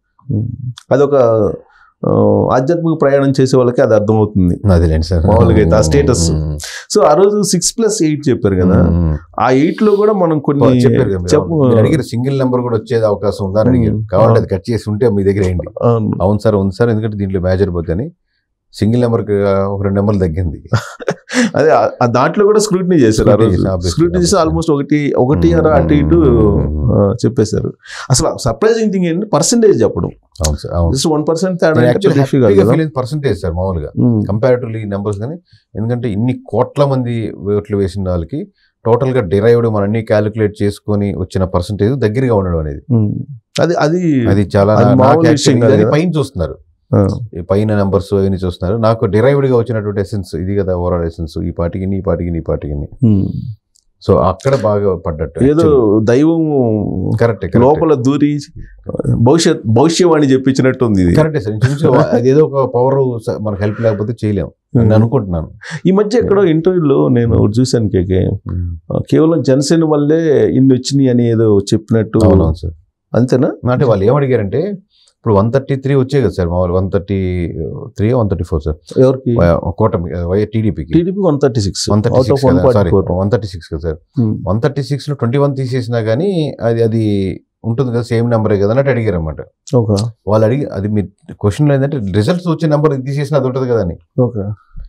అదొక ఆ, ఆధ్యాత్మిక ప్రయాణం చేసే వాళ్ళకి అది అర్థమవుతుంది అదేలేండి సార్ మామూలుగా అయితే ఆ status. సో ఆ రోజు సిక్స్ ప్లస్ ఎయిట్ చెప్పారు కదా ఉమ్. ఆ ఎయిట్ లో కూడా మనం కొన్ని చెప్పారు కదా మీరు. చెప్పు మీరు అడిగిన సింగిల్ నెంబర్ కూడా వచ్చేది అవకాశం ఉందా అని అడిగారు ఉమ్. కావాలంటే అది కట్ చేసి ఉంటే మీ దగ్గర ఏంటి అవును. అవును సార్ ఉంది సార్ ఎందుకంటే దీంట్లో మేజర్ పోతే సింగిల్ నెంబర్ ఒక రెండు నెంబర్లు తగ్గింది అదే ఆ- ఆ దాంట్లో కూడా స్క్రూటినీ చేశారు ఆ Scrutiny రోజు చేశారు, obviously, స్క్రూటినీ చేసి obviously. ఆల్మోస్ట్ ఒకటి ఒకటి అర అటు ఇటు ఆ, చెప్పేశారు అసలు సర్ప్రైజింగ్ థింగ్ ఏంటి పర్సంటేజ్ చెప్పడం అవును సార్ అవును జస్ట్ వన్ పర్సెంట్ తేడా అంటే పెద్ద issue కాదు కదా. ఫీలింగ్ పర్సంటేజ్ సార్ మామూలుగా ఉమ్, కంపారిటివ్లీ నెంబర్స్ కానీ ఎందుకంటే ఇన్ని కోట్ల మంది ఓట్లు వేసిన వాళ్ళకి టోటల్ గా డిరైవ్డ్ మనం అన్ని క్యాలిక్యులేట్ చేసుకొని వచ్చిన పర్సంటేజ్ దగ్గరగా ఉండడం అనేది ఉమ్. అది అది అది చాలా అది నా- మామూలు నాకు విషయం actually కాదు ఇది కదా. పైన చూస్తున్నారు ఆ, ఈ పైన నెంబర్స్ అవన్నీ చూస్తున్నారు నాకు డిరైవ్డ్ గా వచ్చినటువంటి ఎసెన్స్ ఇది కదా ఓవరాల్ ఎసెన్స్ ఈ పార్టీకి ఈ పార్టీకి ఈ పార్టీకి ఉమ్. సో అక్కడ బాగా పడ్డట్టు ఏదో దైవం కరెక్ట్ లోపల దూరి భవిష్యత్ భవిష్యవాణి చెప్పించినట్టు ఉంది ఇది కరెక్టే సార్ ఇంచుమించు అదేదో ఒక పవర్ మనకు హెల్ప్ లేకపోతే చేయలేం నేను అనుకుంటున్నాను ఈ మధ్య ఎక్కడో ఇంటర్వ్యూలో నేను ఒకటి చూశాను కేకే కేవలం జనసేన వల్లే ఇన్ని వచ్చినాయి అని ఏదో చెప్పినట్టు అవునవును సార్ అంతేనా అంటే వాళ్ళు ఏమడిగారంటే ఇప్పుడు వన్ థర్టీ త్రీ వచ్చాయి కదా సార్ మామూలు one thirty three one thirty four sir ఎవరికి కూటమి టీడీపీకి TDP one thirty six one thirty out of six one sorry forty four one thirty six కదా సార్ వన్ థర్టీ సిక్స్ లో twenty one తీసేసినా కానీ అది అది ఉంటుంది కదా సేమ్ నెంబరే కదా అన్నట్టు అడిగారు అనమాట ఓకే వాళ్ళు అడిగి అది మీ క్వశ్చన్ ఏంటంటే రిజల్ట్స్ వచ్చే నెంబర్ తీసేసినా అది ఉంటుంది కదా అని ఓకే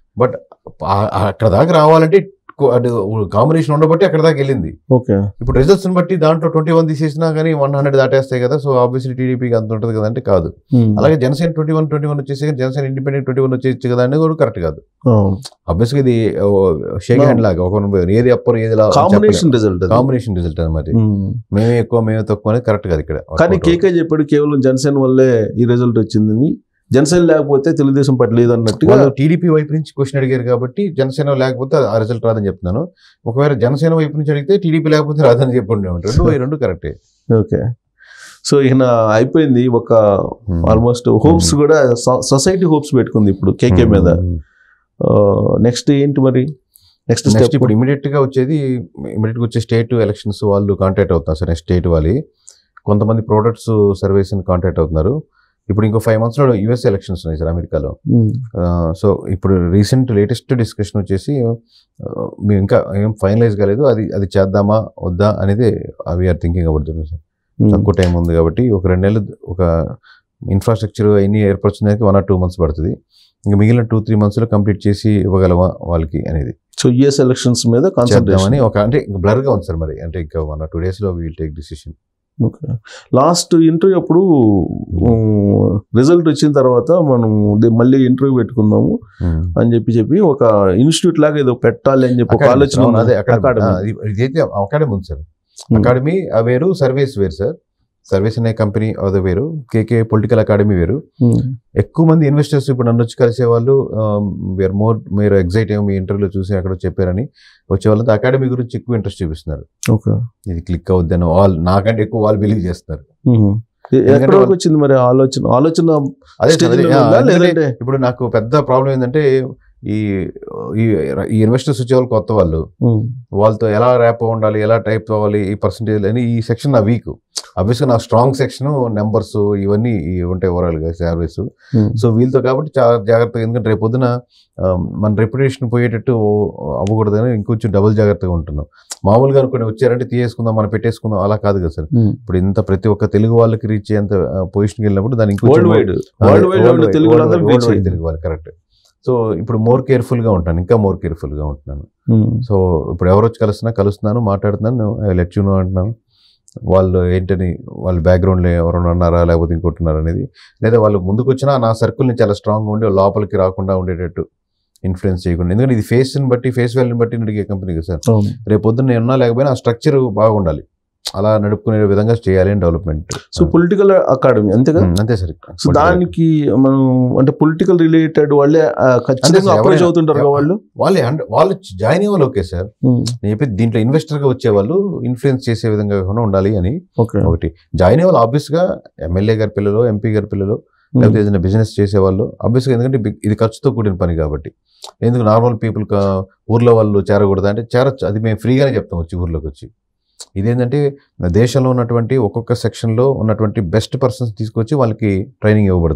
ఆ- ఆ- అక్కడ దాకా రావాలంటే కాంబినేషన్ ఉండబట్టి అక్కడ దాకా వెళ్ళింది ఓకే ఇప్పుడు రిజల్ట్స్ బట్టి దాంట్లో ట్వంటీ వన్ తీసేసినా కానీ వన్ హండ్రెడ్ దాటేస్తాయి కదా సో ఆబ్వియస్లీ టీడీపీకి అంత ఉంటుంది కదా అంటే కాదు అలాగే Janasena twenty one twenty one వచ్చేసి జనసేన ఇండిపెండెంట్ ట్వంటీ వన్ వచ్చేసి కదా అనేది కూడా కరెక్ట్ కాదు ఆబ్వియస్గా ఇది షేక్ హ్యాండ్ లాగా ఒక ఏది అప్పర్ ఏది కాంబినేషన్ రిజల్ట్ కాంబినేషన్ రిజల్ట్ అనమాట మేమే ఎక్కువ మేమే తక్కువ అనేది కరెక్ట్ కాదు ఇక్కడ కానీ కేకే చెప్పాడు కేవలం జనసేన వల్లే ఈ రిజల్ట్ వచ్చిందని జనసేన లేకపోతే తెలుగుదేశం పార్టీ లేదన్నట్టుగా వాళ్ళు టీడీపీ వైపు నుంచి క్వశ్చన్ అడిగారు కాబట్టి జనసేన లేకపోతే ఆ రిజల్ట్ రాదని చెప్తున్నాను ఒకవేళ జనసేన వైపు నుంచి అడిగితే టీడీపీ లేకపోతే రాదని చెప్పండి రెండు ఈ రెండు కరెక్టే ఓకే సో ఈయన అయిపోయింది ఒక ఆల్మోస్ట్ హోప్స్ కూడా సొసైటీ హోప్స్ పెట్టుకుంది ఇప్పుడు కేకే మీద నెక్స్ట్ ఏంటి మరి నెక్స్ట్ నెక్స్ట్ స్టెప్ ఇప్పుడు ఇమీడియట్ గా వచ్చేది ఇమీడియట్ గా వచ్చే స్టేట్ ఎలక్షన్స్ వాళ్ళు కాంటాక్ట్ అవుతున్నారు సార్ నెక్స్ట్ స్టేట్ వాళ్ళు కొంతమంది ప్రొడక్ట్స్ సర్వీస్ కాంటాక్ట్ అవుతున్నారు ఇప్పుడు ఇంకో ఫైవ్ మంత్స్ లో యుఎస్ ఎలక్షన్స్ ఉన్నాయి సార్ అమెరికాలో సో ఇప్పుడు రీసెంట్ లేటెస్ట్ డిస్కషన్ వచ్చేసి ఆ, మేము ఇంకా ఏం ఫైనలైజ్ కాలేదు అది అది చేద్దామా వద్దా అనేది వీఆర్ థింకింగ్ అబౌట్ సార్ తక్కువ టైం ఉంది కాబట్టి ఒక రెండు నెలలు ఒక ఇన్ఫ్రాస్ట్రక్చర్ అన్ని ఏర్పరచడానికి వన్ ఆర్ టూ మంత్స్ పడుతుంది ఇంకా మిగిలిన టూ త్రీ మంత్స్లో కంప్లీట్ చేసి ఇవ్వగలమా వాళ్ళకి అనేది సో యుఎస్ ఎలక్షన్స్ మీద కాన్సన్ట్రేషన్ చేద్దామని ఒక అంటే బ్లర్గా ఉంది సార్ మరి అంటే ఇంకా వన్ ఆర్ టూ డేస్లో we'll take decision last interview అప్పుడు రిజల్ట్ వచ్చిన తర్వాత మనం ది- మళ్ళీ ఇంటర్వ్యూ పెట్టుకుందాము అని చెప్పి చెప్పి ఒక ఇన్స్టిట్యూట్ లాగా ఏదో పెట్టాలి అని చెప్పి ఒక ఆలోచన ఉంది. అదే అకాడమీ Academy. ఇదైతే అకాడమీ ఉంది సార్ Hmm. అకాడమీ ఆ వేరు సర్వీస్ వేరు సార్ సర్వీస్ అనే కంపెనీ అది వేరు కేకే పొలిటికల్ అకాడమీ వేరు Hmm. ఎక్కువ మంది ఇన్వెస్టర్స్ ఇప్పుడు నన్ను వచ్చి కలిసే వాళ్ళు వీఆర్ మోర్ మీరు ఎగ్జైట్ ఏమో మీ ఇంటర్వ్యూలో చూసి అక్కడ చెప్పారని వచ్చే వాళ్ళంతా అకాడమీ గురించి ఎక్కువ ఇంట్రెస్ట్ చూపిస్తున్నారు ఓకే ఇది క్లిక్ అవుద్దని వాళ్ళు నాకంటే ఎక్కువ వాళ్ళు బిలీవ్ చేస్తున్నారు Hmm. ఎ- ఎక్కడ ఎందుకంటే వరకు వచ్చింది మరి ఆలోచన ఆలోచన అదే stage సార్, అదే, లో ఆ, ఉందా? ఎందుకంటే లేదంటే ఇప్పుడు నాకు పెద్ద ప్రాబ్లం ఏంటంటే ఈ ఈ ఇన్వెస్టర్స్ వచ్చే వాళ్ళు కొత్త వాళ్ళు Hmm. వాళ్ళతో ఎలా ర్యాప్ ఉండాలి ఎలా టైప్ అవ్వాలి ఈ పర్సంటేజ్ అని ఈ సెక్షన్ నా వీక్ అబ్వియస్గా నా స్ట్రాంగ్ సెక్షన్ నెంబర్స్ ఇవన్నీ ఇవి ఉంటాయి ఓవరాల్గా సర్వీస్ Hmm. సో వీళ్ళతో కాబట్టి చాలా జాగ్రత్తగా ఎందుకంటే రేపు పొద్దున ఆ, మన రెప్యుటేషన్ పోయేటట్టు అవ్వకూడదని ఇంకొంచెం డబుల్ జాగ్రత్తగా ఉంటున్నాం మామూలుగా అనుకుని వచ్చారంటే తీసేసుకుందాం మనం పెట్టేసుకుందాం అలా కాదు కదా సార్ Hmm. ఇప్పుడు ఇంత ప్రతి ఒక్క తెలుగు వాళ్ళకి రీచ్ అయ్యేంత పొజిషన్కి వెళ్ళినప్పుడు దాని వరల్డ్ వైడ్ వరల్డ్ వైడ్ ఉన్న తెలుగు వాళ్ళందరికీ reach అయ్యింది. తెలుగు వాళ్ళు కరెక్ట్ సో ఇప్పుడు మోర్ కేర్ఫుల్ గా ఉంటాను ఇంకా మోర్ కేర్ఫుల్ గా ఉంటున్నాను Hmm. సో ఇప్పుడు ఎవరు వచ్చి కలుస్తున్నా కలుస్తున్నాను మాట్లాడుతున్నాను లెట్ యూ నో అంటున్నాను వాళ్ళు ఏంటని వాళ్ళ బ్యాక్గ్రౌండ్లో ఎవరైనా ఉన్నారా లేకపోతే ఇంకోటి ఉన్నారా అనేది లేదా వాళ్ళు ముందుకు వచ్చినా నా సర్కిల్ని చాలా స్ట్రాంగ్గా ఉండి లోపలికి రాకుండా ఉండేటట్టు ఇన్ఫ్లుయెన్స్ చేయకుండా ఎందుకంటే ఇది ఫేస్ని బట్టి ఫేస్ వాల్యూని బట్టి నడిగే కంపెనీ కదా సార్ అవును. రేపు పొద్దున్న నేను ఉన్నా లేకపోయినా ఆ స్ట్రక్చర్ బాగుండాలి అలా నడుపుకునే విధంగా చేయాలి అని డెవలప్మెంట్ సో పొలిటికల్ అకాడమీ అంతేగా అంతే సార్ సో దానికి మనం అంటే పొలిటికల్ రిలేటెడ్ వాళ్ళే ఆ, అంతే ఖచ్చితంగా సార్, అప్రోచ్ ఎవరైనా- అవుతుంటారు కదా వాళ్ళు వాళ్ళే అంటే వాళ్ళు జాయిన్ అయ్యే వాళ్ళు ఓకే సార్ Hmm. నేను చెప్పేది దీంట్లో ఇన్వెస్టర్గా వచ్చేవాళ్ళు ఇన్ఫ్లుయెన్స్ చేసే విధంగా కాకుండా ఉండాలి అని ఓకే ఒకటి జాయిన్ అయ్యే వాళ్ళు ఆబ్వియస్గా ఎమ్మెల్యే గారి పిల్లలు ఎంపీ గారి పిల్లలు లేకపోతే ఏదైనా బిజినెస్ చేసేవాళ్ళు ఆబ్వియస్గా ఎందుకంటే big- ఇది ఖర్చుతో కూడిన పని కాబట్టి ఎందుకు నార్మల్ పీపుల్ ఊర్లో వాళ్ళు చేరకూడదు అంటే చేరొచ్చు అది మేము ఫ్రీగానే చెప్తాం వచ్చి ఊర్లోకి వచ్చి ఇదేంటంటే దేశంలో ఉన్నటువంటి ఒక్కొక్క సెక్షన్లో ఉన్నటువంటి బెస్ట్ పర్సన్స్ తీసుకొచ్చి వాళ్ళకి ట్రైనింగ్ ఇవ్వబడుతుంది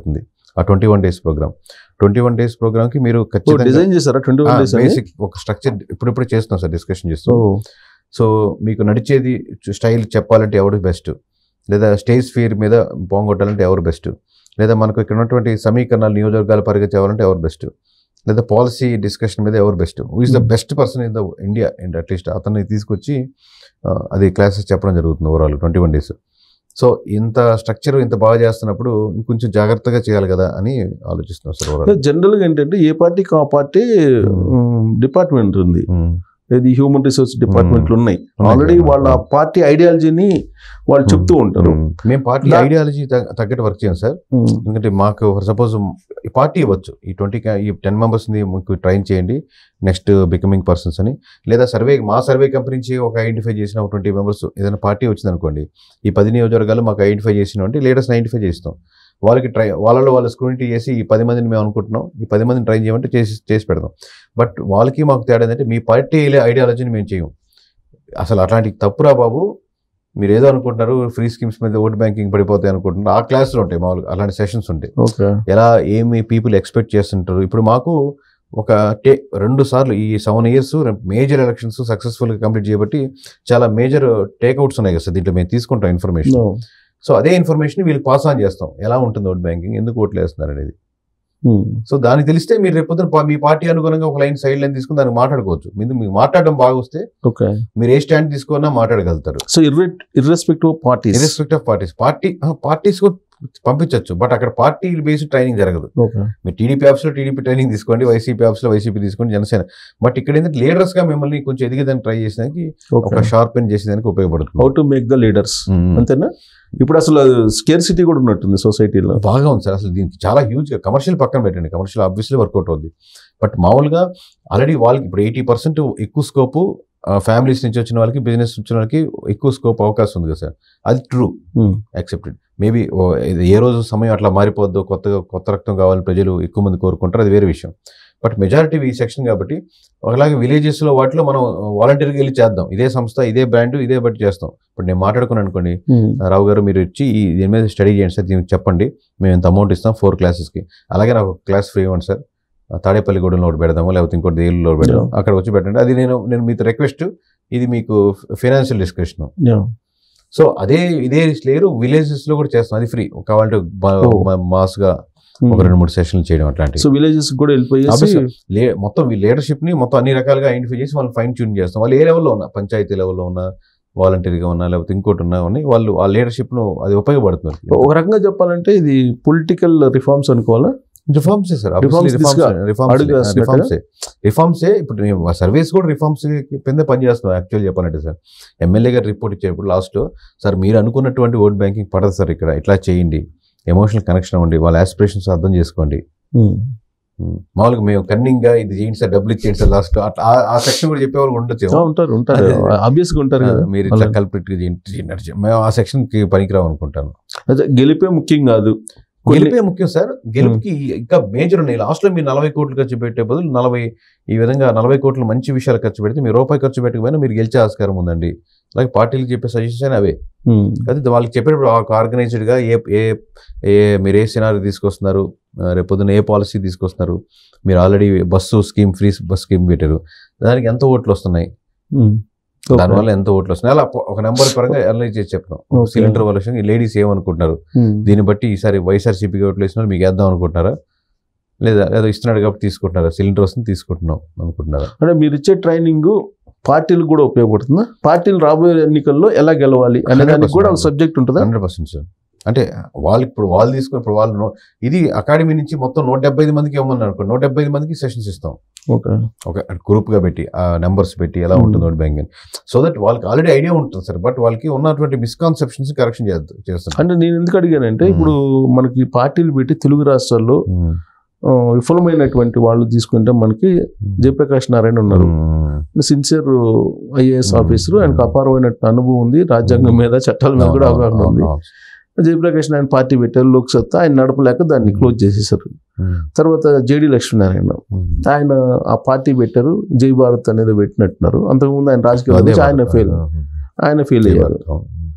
ఆ twenty one days program twenty one days ప్రోగ్రామ్కి మీరు ఖచ్చితంగా డిజైన్ చేశారా ట్వంటీ వన్ డేస్ బేసిక్ ఒక స్ట్రక్చర్ ఇప్పుడిప్పుడు చేస్తున్నాం సార్ డిస్కషన్ చేస్తాం సో మీకు నడిచేది స్టైల్ చెప్పాలంటే ఎవరు బెస్ట్ లేదా స్టేజ్ ఫియర్ మీద పోంగొట్టాలంటే ఎవరు బెస్ట్ లేదా మనకు ఇక్కడ ఉన్నటువంటి సమీకరణాలు నియోజకవర్గాల పరిగెత్తి ఎవరంటే ఎవరు బెస్ట్ లేదా పాలసీ డిస్కషన్ మీద ఎవరు best who is the Hmm. Best person in the India and at least అతన్ని తీసుకొచ్చి ఆ, అది క్లాసెస్ చెప్పడం జరుగుతుంది overall twenty one days so ఇంత స్ట్రక్చర్ ఇంత బాగా చేస్తున్నప్పుడు ఇంకొంచెం జాగ్రత్తగా చేయాలి కదా అని ఆలోచిస్తున్నాం సార్ ఓవరాల్ జనరల్ గా ఏంటంటే ఏ పార్టీకి ఆ పార్టీ డిపార్ట్మెంట్ ఉంది ఇది హ్యూమన్ రిసోర్స్ డిపార్ట్మెంట్లు ఉన్నాయి ఆల్రెడీ వాళ్ళ పార్టీ ఐడియాలజీని వాళ్ళు చెప్తూ ఉంటారు మేము పార్టీ దా- ఐడియాలజీ తగ్గట్టు వర్క్ చేయం సార్ ఉమ్, ఎందుకంటే మాకు సపోజ్ ఈ పార్టీ ఇవ్వచ్చు ఈ ట్వంటీ ఈ టెన్ మెంబర్స్ని మీకు ట్రైన్ చేయండి నెక్స్ట్ బికమింగ్ పర్సన్స్ అని లేదా సర్వే మా సర్వే కంపెనీ నుంచి ఒక ఐడెంటిఫై చేసిన ఒక ట్వంటీ మెంబర్స్ ఏదైనా పార్టీ వచ్చింది అనుకోండి ఈ పది నియోజకవర్గాలు మాకు ఐడెంటిఫై చేసిన అంటే లీడర్స్ని ఐడెంటిఫై చేస్తాం వాళ్ళకి ట్రై వాళ్ళలో వాళ్ళు స్క్రూనిటీ చేసి ఈ పది మందిని మేము అనుకుంటున్నాం ఈ పది మందిని ట్రైన్ చేయమంటే చేసి చేసి పెడతాం బట్ వాళ్ళకి మాకు తేడా ఏంటంటే మీ పార్టీ ఐడియాలజీని మేము చేయం అసలు అట్లాంటి తప్పురా బాబు మీరు ఏదో అనుకుంటున్నారు ఫ్రీ స్కీమ్స్ మీద ఓట్ బ్యాంకింగ్ పడిపోతాయి అనుకుంటున్నారు ఆ క్లాసులు ఉంటాయి మామూలుగా అలాంటి సెషన్స్ ఉంటాయి ఓకే ఎలా ఏమి పీపుల్ ఎక్స్పెక్ట్ చేస్తుంటారు ఇప్పుడు మాకు ఒక టే రెండు సార్లు ఈ సెవెన్ ఇయర్స్ మేజర్ ఎలక్షన్స్ సక్సెస్ఫుల్గా కంప్లీట్ చేయబట్టి చాలా మేజర్ టేక్అవుట్స్ ఉన్నాయి కదా సార్ దీంట్లో మేము తీసుకుంటాం ఇన్ఫర్మేషన్ No. సో అదే ఇన్ఫర్మేషన్ వీళ్ళు పాస్ ఆన్ చేస్తాం ఎలా ఉంటుంది ఓట్ బ్యాంకింగ్ ఎందుకు ఓట్లు వేస్తున్నారు అనేది ఉమ్, సో దానికి తెలిస్తే మీరు రేపు పొద్దున పా- మీ పార్టీ అనుగుణంగా ఒక లైన్ సైడ్ లైన్ తీసుకుని దానికి మాట్లాడుకోవచ్చు మీరు మీకు మాట్లాడడం బాగా వస్తే ఓకే మీరు ఏ స్టాండ్ తీసుకున్నా మాట్లాడగలుగుతారు so irrespective of parties irrespective of parties party parties పంపించవచ్చు బట్ అక్కడ పార్టీ బేస్డ్ ట్రైనింగ్ జరగదు ఓకే మీరు టీడీపీ ఆఫీస్లో టీడీపీ ట్రైనింగ్ తీసుకోండి వైసీపీ ఆఫీస్లో వైసీపీ తీసుకోండి జనసేన బట్ ఇక్కడ ఏంటంటే లీడర్స్ గా మిమ్మల్ని కొంచెం ఎదిగేదానికి ట్రై చేసేదానికి ఓకే ఒక షార్పెన్ చేసేదానికి హౌ ఉపయోగపడుతుంది to make the leaders hmm. అంతేనా ఇప్పుడు అసలు స్కేర్ సిటీ కూడా ఉన్నట్టుంది సొసైటీలో బాగా ఉంది సార్ అసలు దీనికి చాలా హ్యూజ్ కమర్షియల్ పక్కన పెట్టండి కమర్షియల్ ఆబ్వియస్లీ వర్కౌట్ అవుద్ది బట్ మామూలుగా ఆల్రెడీ వాళ్ళకి ఇప్పుడు ఎయిటీ పర్సెంట్ ఎక్కువ స్కోపు ఫ్యామిలీస్ నుంచి వచ్చిన వాళ్ళకి బిజినెస్ వచ్చిన వాళ్ళకి ఎక్కువ స్కోప్ అవకాశం ఉంది కదా సార్ అది ట్రూ Hmm. యాక్సెప్టెడ్ మేబీ ఏ రోజు సమయం అట్లా మారిపోద్దో కొత్తగా కొత్త రక్తం కావాలని ప్రజలు ఎక్కువ మంది కోరుకుంటారు అది వేరే విషయం బట్ మెజారిటీ ఈ సెక్షన్ కాబట్టి అలాగే విలేజెస్లో వాటిలో మనం వాలంటీర్గా వెళ్ళి చేద్దాం ఇదే సంస్థ ఇదే బ్రాండ్ ఇదే బట్టి చేస్తాం ఇప్పుడు నేను మాట్లాడుకున్నాను అనుకోండి ఉమ్, రావు గారు మీరు వచ్చి ఈ దీని మీద స్టడీ చేయండి సార్ దీనికి చెప్పండి మేము ఎంత అమౌంట్ ఇస్తాం ఫోర్ క్లాసెస్కి అలాగే నాకు క్లాస్ ఫ్రీ ఇవ్వండి సార్ ఆ తాడేపల్లిగూడెంలో ఒకటి పెడదాము లేకపోతే ఇంకోటి దేనిలో పెడదాం Yeah. అక్కడ వచ్చి పెట్టండి అది నేను నేను మీతో రిక్వెస్ట్ ఇది మీకు ఫైనాన్షియల్ డిస్కషన్ yeah. సో అదే ఇదే లేరు విలేజెస్ లో కూడా చేస్తాం అది ఫ్రీ కావాలంటే Oh. మాస్ గా ఉమ్. ఒక రెండు మూడు సెషన్లు చేయడం అట్లాంటివి సో విలేజెస్ కూడా వెళ్ళిపోయేసి Obviously. లే మొత్తం లీడర్షిప్ ని మొత్తం అన్ని రకాలుగా ఐడెంటిఫై చేసి వాళ్ళు ఫైన్ ట్యూన్ చేస్తాం వాళ్ళు ఏ లెవెల్లో ఉన్నా పంచాయతీ లెవెల్లో ఉన్నా వాలంటీర్గా ఉన్నా లేకపోతే ఇంకోటి ఉన్నా ఉన్నాయి వాళ్ళు ఆ లీడర్షిప్ ను అది ఉపయోగపడుతుంది ఒక రకంగా చెప్పాలంటే ఇది పొలిటికల్ రిఫార్మ్స్ అనుకోవాలా రిఫార్మ్సే సార్ Reforms దిశగా అడుగు వేస్తున్నట్టుగా? రిఫార్మ్సే రిఫార్మ్సే ఇప్పుడు సర్వీస్ కూడా రిఫార్మ్స్ కింద పనిచేస్తున్నాం యాక్చువల్ చెప్పాలంటే సార్ ఎమ్మెల్యే గారు రిపోర్ట్ ఇచ్చేప్పుడు లాస్ట్లో సార్ మీరు అనుకున్నటువంటి ఓట్ బ్యాంకింగ్ పడదు సార్ ఇక్కడ ఇట్లా చేయండి ఎమోషనల్ కనెక్షన్ అవ్వండి వాళ్ళ ఆస్పిరేషన్స్ అర్థం చేసుకోండి ఉమ్. ఉమ్. మామూలుగా మేము కన్నింగ్ గా ఇది చేయండి సార్ డబ్బులు ఇచ్చేయండి సార్ లాస్ట్ ఆ సెక్షన్ కూడా చెప్పేవాళ్ళు ఉండొచ్చు ఆ, ఉంటారు ఉంటారు అదే, అదే. ఆబ్వియస్ గా ఉంటారు కదా మీరు ఇట్లా అలా. కల్పిట్ చేయండి చేయండి అంటే మేము ఆ సెక్షన్ కి పనికిరావు అనుకుంటాను అదే గెలిపే ముఖ్యం కాదు కొన్ని- గెలిపే ముఖ్యం సార్ గెలుపుకి ఇంకా మేజర్ ఉన్నాయి లాస్ట్ లో మీరు నలభై కోట్లు ఖర్చు పెట్టే బదులు నలభై ఈ విధంగా నలభై కోట్లు మంచి విషయాలు ఖర్చు పెడితే మీరు రూపాయి ఖర్చు పెట్టకపోయినా మీరు గెలిచే ఆస్కారం ఉందండి అలాగే పార్టీలకు చెప్పే సజెషన్ అవే ఉమ్. అది వాళ్ళకి చెప్పేటప్పుడు ఆర్గనైజ్డ్ గా ఏ ఏ ఏ మీరు ఏ సినారీ తీసుకొస్తున్నారు ఆ, రేపు పొద్దున్న ఏ పాలసీ తీసుకొస్తున్నారు మీరు already bus scheme free bus scheme పెట్టారు దానికి ఎంత ఓట్లు వస్తున్నాయి ఉమ్. ఓకే. దానివల్ల ఎంత ఓట్లు వస్తున్నాయి అలా ఒక నెంబర్ పరంగా అనలైజ్ చేసి చెప్తాం ఓకే. సిలిండర్ వాళ్ళ లేడీస్ ఏమనుకుంటున్నారు ఉమ్. దీన్ని బట్టి ఈసారి వైఎస్ఆర్సీపీకి ఓట్లు వేసిన వాళ్ళు మీకు వేద్దాం అనుకుంటున్నారా లేదా లేదా ఇస్తున్నాడు కాబట్టి తీసుకుంటున్నారా సిలిండర్ వస్తుంది తీసుకుంటున్నాం అనుకుంటున్నారా అంటే మీరు ఇచ్చే ట్రైనింగ్ పార్టీలు కూడా ఉపయోగపడుతుందా పార్టీలు రాబోయే ఎన్నికల్లో ఎలా గెలవాలి అనే దానికి కూడా ఒక సబ్జెక్ట్ ఉంటుందా హండ్రెడ్ పర్సెంట్ సార్ అంటే వాళ్ళు ఇప్పుడు వాళ్ళు తీసుకుని ఇప్పుడు వాళ్ళు నో- ఇది అకాడమీ నుంచి మొత్తం నూట డెబ్బై ఐదు మందికి ఇవ్వమన్నారు అనుకో నూట డెబ్బై ఐదు మందికి సెషన్స్ ఇస్తాం ఓకే ఒక గ్రూప్ గా పెట్టి ఆ నెంబర్స్ పెట్టి ఎలా Hmm. ఉంటుంది నోట్ బ్యాంకింగ్ సో దట్ వాళ్ళకి ఆల్రెడీ ఐడియా ఉంటుంది సార్ బట్ వాళ్ళకి ఉన్నటువంటి మిస్కాన్సెప్షన్స్ కరెక్షన్ చేస్తారు చేస్తారు అంటే నేను ఎందుకు అడిగానంటే ఉమ్. ఇప్పుడు మనకి పార్టీలు పెట్టి తెలుగు రాష్ట్రాల్లో Hmm. ఆ, విఫలమైనటువంటి వాళ్ళు తీసుకుంటే మనకి జయప్రకాష్ నారాయణ ఉన్నారు Hmm. Sincere IAS um. Officer ఆయనకు అపారమైన అనుభవం ఉంది రాజ్యాంగం మీద చట్టాల మీద కూడా అవగాహన ఉంది జయప్రకాష్ నారాయణ పార్టీ పెట్టారు లోక్సత్తా ఆయన నడపలేక దాన్ని క్లోజ్ చేసేసారు Hmm. తర్వాత జేడి లక్ష్మీనారాయణ Hmm. ఆయన ఆ పార్టీ పెట్టారు జై భారత్ అనేది పెట్టినట్టున్నారు అంతకుముందు ఆయన రాజకీయాల అదే గురించి ఆయన భారత్. Fail Hmm. ఆయన ఫెయిల్ అదే అయ్యారు భారత్. అవును.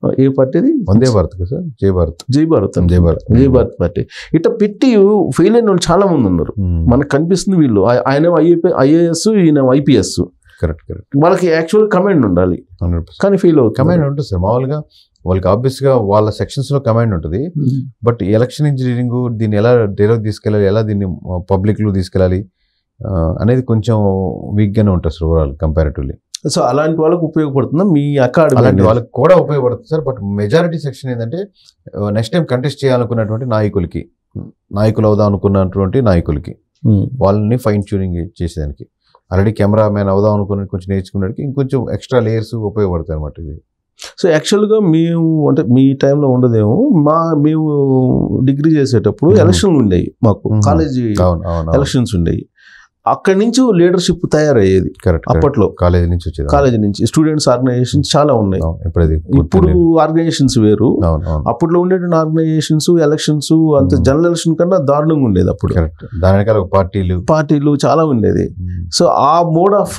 ఏ పార్టీది వందే భారత్ కదా సార్ జై భారత్ జై భారత్ జై భారత్. జై భారత్ పార్టీ ఇట్లా పెట్టి ఫెయిల్ అయిన వాళ్ళు చాలా మంది ఉన్నారు మనకు కనిపిస్తుంది వీళ్ళు ఆ- ఆయన ఐఏపీ ఐఏఎస్ ఈయన ఐపీఎస్ కరెక్ట్ కరెక్ట్ వాళ్ళకి యాక్చువల్ కమాండ్ ఉండాలి హండ్రెడ్ పర్సెంట్ కానీ ఫెయిల్ అవుతుంది కమాండ్ ఉంటుంది సార్ మామూలుగా వాళ్ళకి ఆబ్వియస్ గా వాళ్ళ సెక్షన్స్ లో కమాండ్ ఉంటుంది బట్ ఎలక్షన్ ఇంజనీరింగ్ దీన్ని ఎలా డైరెక్ట్ తీసుకెళ్ళాలి ఎలా దీన్ని పబ్లిక్ లో తీసుకెళ్ళాలి ఆ, అనేది కొంచెం వీక్ గానే ఉంటుంది సార్ ఓవరాల్ కంపారిటివ్లీ సో అలాంటి వాళ్ళకి ఉపయోగపడుతుందా మీ అలాంటి అకాడమీ వాళ్ళకి కూడా ఉపయోగపడుతుంది సార్ బట్ మెజారిటీ సెక్షన్ ఏంటంటే నెక్స్ట్ టైం కంటెస్ట్ చేయాలనుకున్నటువంటి నాయకులకి నాయకులు అవుదాం అనుకున్నటువంటి నాయకులకి వాళ్ళని ఫైన్ ట్యూనింగ్ చేసేదానికి ఆల్రెడీ కెమెరా మ్యాన్ అవుదాం అనుకున్న కొంచెం నేర్చుకున్నకి ఇంకొంచెం ఎక్స్ట్రా లేయర్స్ ఉపయోగపడతాయి అనమాట ఇది సో యాక్చువల్గా మేము అంటే మీ టైంలో ఉండదేమో మా మేము డిగ్రీ చేసేటప్పుడు Mhm. ఎలక్షన్లు ఉండేవి మాకు Mhm. కాలేజీ అవును అవును ఎలక్షన్స్ ఉండేవి అక్కడి నుంచి లీడర్షిప్ తయారయ్యేది కరెక్ట్ అప్పట్లో కాలేజీ నుంచి వచ్చేది కాలేజీ నుంచి స్టూడెంట్స్ ఆర్గనైజేషన్స్ చాలా ఉన్నాయి అవును, ఇప్పుడు అది ఇప్పుడు ఆర్గనైజేషన్స్ వేరు అవును అవును అప్పట్లో ఉండేటువంటి ఆర్గనైజేషన్స్ ఎలక్షన్స్ అంత Mhm. జనరల్ ఎలక్షన్ కన్నా దారుణంగా ఉండేది అప్పుడు కరెక్ట్ దాని వెనకాల ఒక పార్టీలు పార్టీలు చాలా ఉండేది సో ఆ మోడ్ ఆఫ్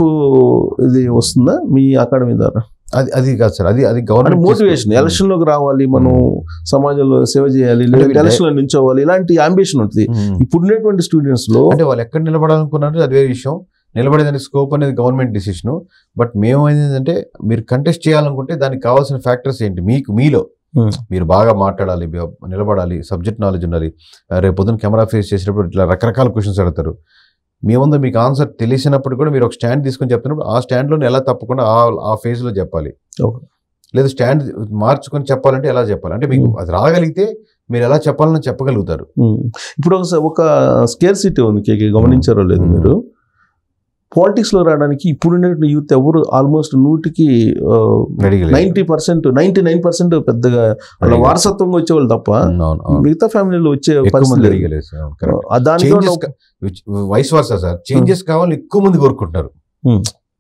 ఇది వస్తుందా మీ అకాడమీ ద్వారా అది అది కాదు సార్ అది అది అంటే గవర్నమెంట్ మోటివేషన్ ఎలక్షన్ లోకి రావాలి మనం సమాజంలో సేవ చేయాలి అంటే వీళ్ళు- ఎలక్షన్ లో నిల్చోవాలి ఇలాంటి అంబిషన్ ఉంటుంది ఇప్పుడు ఉండేటువంటి స్టూడెంట్స్ లో అంటే వాళ్ళు ఎక్కడ నిలబడాలనుకున్నారు అది వేరే విషయం నిలబడేదానికి స్కోప్ అనేది గవర్నమెంట్ డిసిషన్ బట్ మేము ఏంటంటే మీరు కంటెస్ట్ చేయాలనుకుంటే దానికి కావాల్సిన ఫ్యాక్టర్స్ ఏంటి మీకు మీలో Hmm. మీరు బాగా మాట్లాడాలి బి- నిలబడాలి సబ్జెక్ట్ నాలెడ్జ్ ఉండాలి ఆ, రేపు పొద్దున్న కెమెరా ఫేస్ చేసేటప్పుడు ఇట్లా రకరకాల క్వశ్చన్స్ అడుగుతారు మీ ముందు మీకు ఆన్సర్ తెలిసినప్పుడు కూడా మీరు ఒక స్టాండ్ తీసుకొని చెప్తున్నప్పుడు ఆ స్టాండ్లో ఎలా తప్పకుండా ఆ ఆ ఫేజ్లో చెప్పాలి Okay. లేదా స్టాండ్ మార్చుకొని చెప్పాలంటే ఎలా చెప్పాలి అంటే మీకు Hmm. అది రాగలిగితే మీరు ఎలా చెప్పాలని చెప్పగలుగుతారు ఉమ్, ఇప్పుడు ఒక ఒక స్కేర్ సిటీ ఉంది కేకే గమనించారో లేదు Hmm. మీరు పాలిటిక్స్ లో రావడానికి ఇప్పుడు ఉండేటువంటి యూత్ ఎవరు ఆల్మోస్ట్ నూటికి రెడీగా ninety percent ninety nine percent పెద్దగా వాళ్ళ Ready. వారసత్వంగా వచ్చేవాళ్ళు తప్ప అవును అవును మిగతా ఫ్యామిలీలో వచ్చే ఎక్కువ పరిస్థితి మంది లేదు. రెడీగా లేదు సార్. అవును, correct. ఆ దాంట్లో changes vice versa sir changes కావాలని ఎక్కువ మంది కోరుకుంటున్నారు Hmm.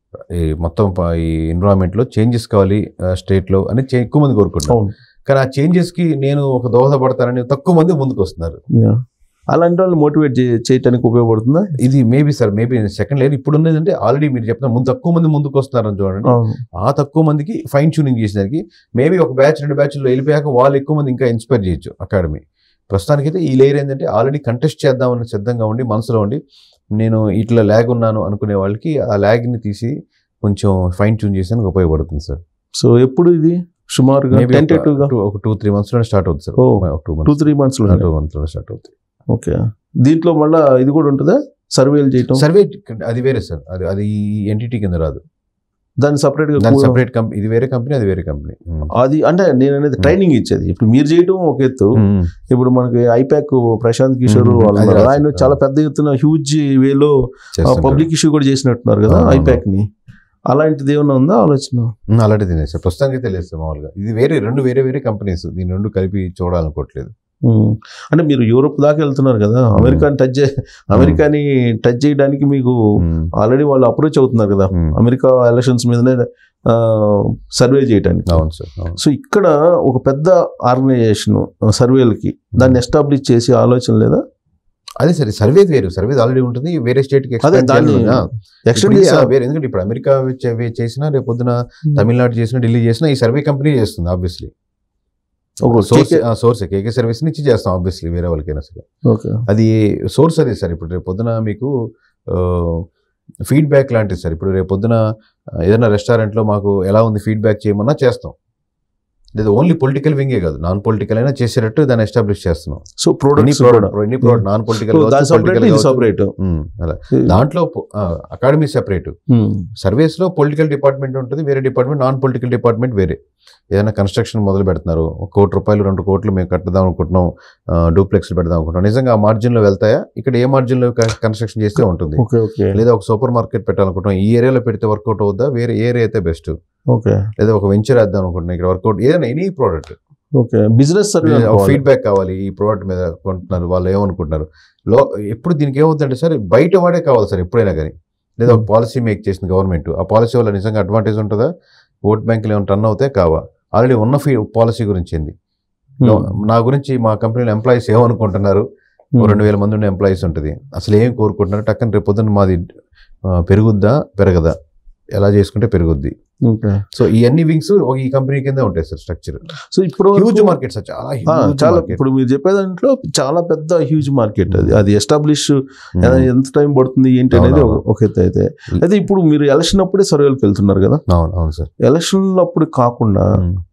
ఈ మొత్తం ప- ఈ ఎన్విరాన్మెంట్ లో చేంజెస్ కావాలి స్టేట్ లో అని చే- ఎక్కువ మంది కోరుకుంటున్నారు అవును. కానీ ఆ చేంజెస్ కి నేను ఒక దోహదపడతానని తక్కువ మంది ముందుకు వస్తున్నారు Yeah. అలాంటి వాళ్ళు మోటివేట్ చేయడానికి ఉపయోగపడుతుందా ఇది maybe sir maybe second layer ఇప్పుడు ఉన్నదంటే ఆల్రెడీ మీరు చెప్తున్న ముందు తక్కువ మంది ముందుకు వస్తున్నారని చూడండి అవును. ఆ తక్కువ మందికి ఫైన్ ట్యూనింగ్ చేసేదానికి మేబీ ఒక బ్యాచ్ రెండు బ్యాచ్లో వెళ్ళిపోయాక వాళ్ళు ఎక్కువ మంది ఇంకా ఇన్స్పైర్ చేయొచ్చు అకాడమీ ప్రస్తుతానికైతే ఈ లేయర్ ఏంటంటే ఆల్రెడీ కంటెస్ట్ చేద్దామని సిద్ధంగా ఉండి మనసులో ఉండి నేను ఇట్లా ల్యాగ్ ఉన్నాను అనుకునే వాళ్ళకి ఆ ల్యాగ్ని తీసి కొంచెం ఫైన్ ట్యూన్ చేసేందుకు ఉపయోగపడుతుంది సార్ సో ఎప్పుడు ఇది సుమారుగా Maybe టెంటేటివ్ గా ఒక- ఒక టూ త్రీ మంత్స్ లోనే స్టార్ట్ అవుతుంది సార్ Oh. ఒక two two months three months లో టూ మంత్స్ లోనే స్టార్ట్ అవుతుంది ఓకే దీంట్లో మళ్ళా ఇది కూడా ఉంటుందా సర్వేలు చేయటం సర్వే అది వేరే సార్ అది అది ఎంటిటీ కింద రాదు దాన్ని సపరేట్ గా దాని కూడా- సపరేట్ కంపెనీ ఇది వేరే కంపెనీ అది వేరే కంపెనీ అది అంటే నేను అనేది ట్రైనింగ్ ఇచ్చేది ఇప్పుడు మీరు చేయటం ఒక ఎత్తు ఇప్పుడు మనకి ఐపాక్ ప్రశాంత్ కిషోర్ Mhm. వాళ్ళు అది ఉన్నారు. రాదు. ఆయన చాలా పెద్ద ఎత్తున హ్యూజ్ వేలో పబ్లిక్ ఇష్యూ కూడా చేసినట్టున్నారు కదా అవును. ఐపాక్ ని అలాంటిది ఏమైనా ఉందా ఆలోచన అలాంటిది తినేది సార్ ప్రస్తుతానికి తెలియదు సార్ మామూలుగా ఇది వేరే రెండు వేరే వేరే కంపెనీస్ దీని రెండు కలిపి చూడాలనుకోవట్లేదు ఉమ్. అంటే మీరు యూరోప్ దాకా వెళ్తున్నారు కదా అమెరికాని టచ్ చే అమెరికాని టచ్ చేయడానికి మీకు ఆల్రెడీ వాళ్ళు అప్రోచ్ అవుతున్నారు కదా ఉమ్. అమెరికా ఎలక్షన్స్ మీదనే సర్వే చేయడానికి అవును సార్ అవును సో ఇక్కడ ఒక పెద్ద ఆర్గనైజేషన్ సర్వేలకి దాన్ని ఎస్టాబ్లిష్ చేసే ఆలోచన లేదా అదే సరే సర్వే వేరు సర్వే ఆల్రెడీ ఉంటుంది వేరే స్టేట్ కి అదే expand దాన్ని చేయాలి కదా. ఎక్స్టెండ్ ఇప్పుడు ఇది, చేసా ఆ, వేరే ఎందుకంటే ఇప్పుడు అమెరికా చే- వే- చేసినా రేపు పొద్దున తమిళనాడు చేసినా ఢిల్లీ చేసినా ఈ సర్వే కంపెనీ చేస్తుంది ఆబ్వియస్లీ ఒక సోర్స్ కేకే- సోర్స్ కేకే సర్వీస్ నుంచి చేస్తాం ఆబ్వియస్లీ వేరే వాళ్ళకైనా సరే ఓకే అది సోర్స్ అదే సార్ ఇప్పుడు రేపు పొద్దున మీకు ఫీడ్బ్యాక్ లాంటిది సార్ ఇప్పుడు రేపు పొద్దున ఆ, ఏదైనా రెస్టారెంట్లో మాకు ఎలా ఉంది ఫీడ్బ్యాక్ చేయమన్నా చేస్తాం లేదా ఓన్లీ పొలిటికల్ వింగే కాదు నాన్ పొలిటికల్ అయినా చేసేటట్టు దాన్ని ఎస్టాబ్లిష్ చేస్తున్నాం so any products product any product non political దాని సపరేట్ ఇది సపరేట్ అలా దాంట్లో అకాడమీ సెపరేట్ సర్వీస్ లో పొలిటికల్ డిపార్ట్మెంట్ ఉంటుంది వేరే డిపార్ట్మెంట్ నాన్ పొలిటికల్ డిపార్ట్మెంట్ వేరే ఏదైనా కన్స్ట్రక్షన్ మొదలు పెడుతున్నారు ఒక కోటి రూపాయలు రెండు కోట్లు మేము కట్టదాం అనుకుంటున్నాం డూప్లెక్స్ పెడదాం అనుకుంటున్నాం నిజంగా ఆ మార్జిన్ లో వెళ్తాయా ఇక్కడ ఏ మార్జిన్ లో కన్స్ట్రక్షన్ చేస్తే ఉంటుంది ఓకే ఓకే లేదా ఒక సూపర్ మార్కెట్ పెట్టాలనుకుంటున్నాం ఈ ఏరియాలో పెడితే వర్కౌట్ అవుద్దా వేరే ఏరియా అయితే బెస్ట్ ఓకే లేదా ఒక వెంచర్ వేద్దాం అనుకుంటున్నాం ఇక్కడ వర్కౌట్ ఏదైనా any product okay business survey feedback కావాలి ఈ ప్రోడక్ట్ మీద కొంటున్నారు వాళ్ళు ఏమనుకుంటున్నారు లో ఎప్పుడు దీనికి ఏమవుతుందంటే సార్ బయట వాడే కావాలి సార్ ఎప్పుడైనా కానీ లేదా ఒక పాలసీ మేక్ చేసిన గవర్నమెంట్ ఆ పాలసీ వల్ల నిజంగా అడ్వాంటేజ్ ఉంటుందా ఓట్ బ్యాంకులు ఏమైనా రన్ అవుతాయి కావా ఆల్రెడీ ఉన్న ఫీ పాలసీ గురించి ఏంది నా గురించి మా కంపెనీలో ఎంప్లాయీస్ ఏమనుకుంటున్నారు ఓ రెండు వేల మంది ఉండే ఎంప్లాయీస్ ఉంటుంది అసలు ఏం కోరుకుంటున్నారు టక్కన రేపు పొద్దున్న మాది ఆ, పెరుగుద్దా పెరగదా ఎలా చేసుకుంటే పెరుగుద్ది ఓకే సో ఈ అన్ని వింగ్స్ ఈ కంపెనీ కింద ఉంటాయి సార్ స్ట్రక్చర్ సో ఇప్పుడు హ్యూజ్ వరకు- మార్కెట్ సార్ చాలా ఆ, హ్యూజ్ చాలా మార్కెట్ ఇప్పుడు మీరు చెప్పే దాంట్లో చాలా పెద్ద హ్యూజ్ మార్కెట్ అది అది ఎస్టాబ్లిష్ ఎంత టైం పడుతుంది ఏంటి అనేది అవునవును. ఒక ఎత్తు అయితే అయితే ఇప్పుడు మీరు ఎలక్షన్ అప్పుడే సర్వేలకు వెళ్తున్నారు కదా అవును అవును సార్ ఎలక్షన్ అప్పుడు కాకుండా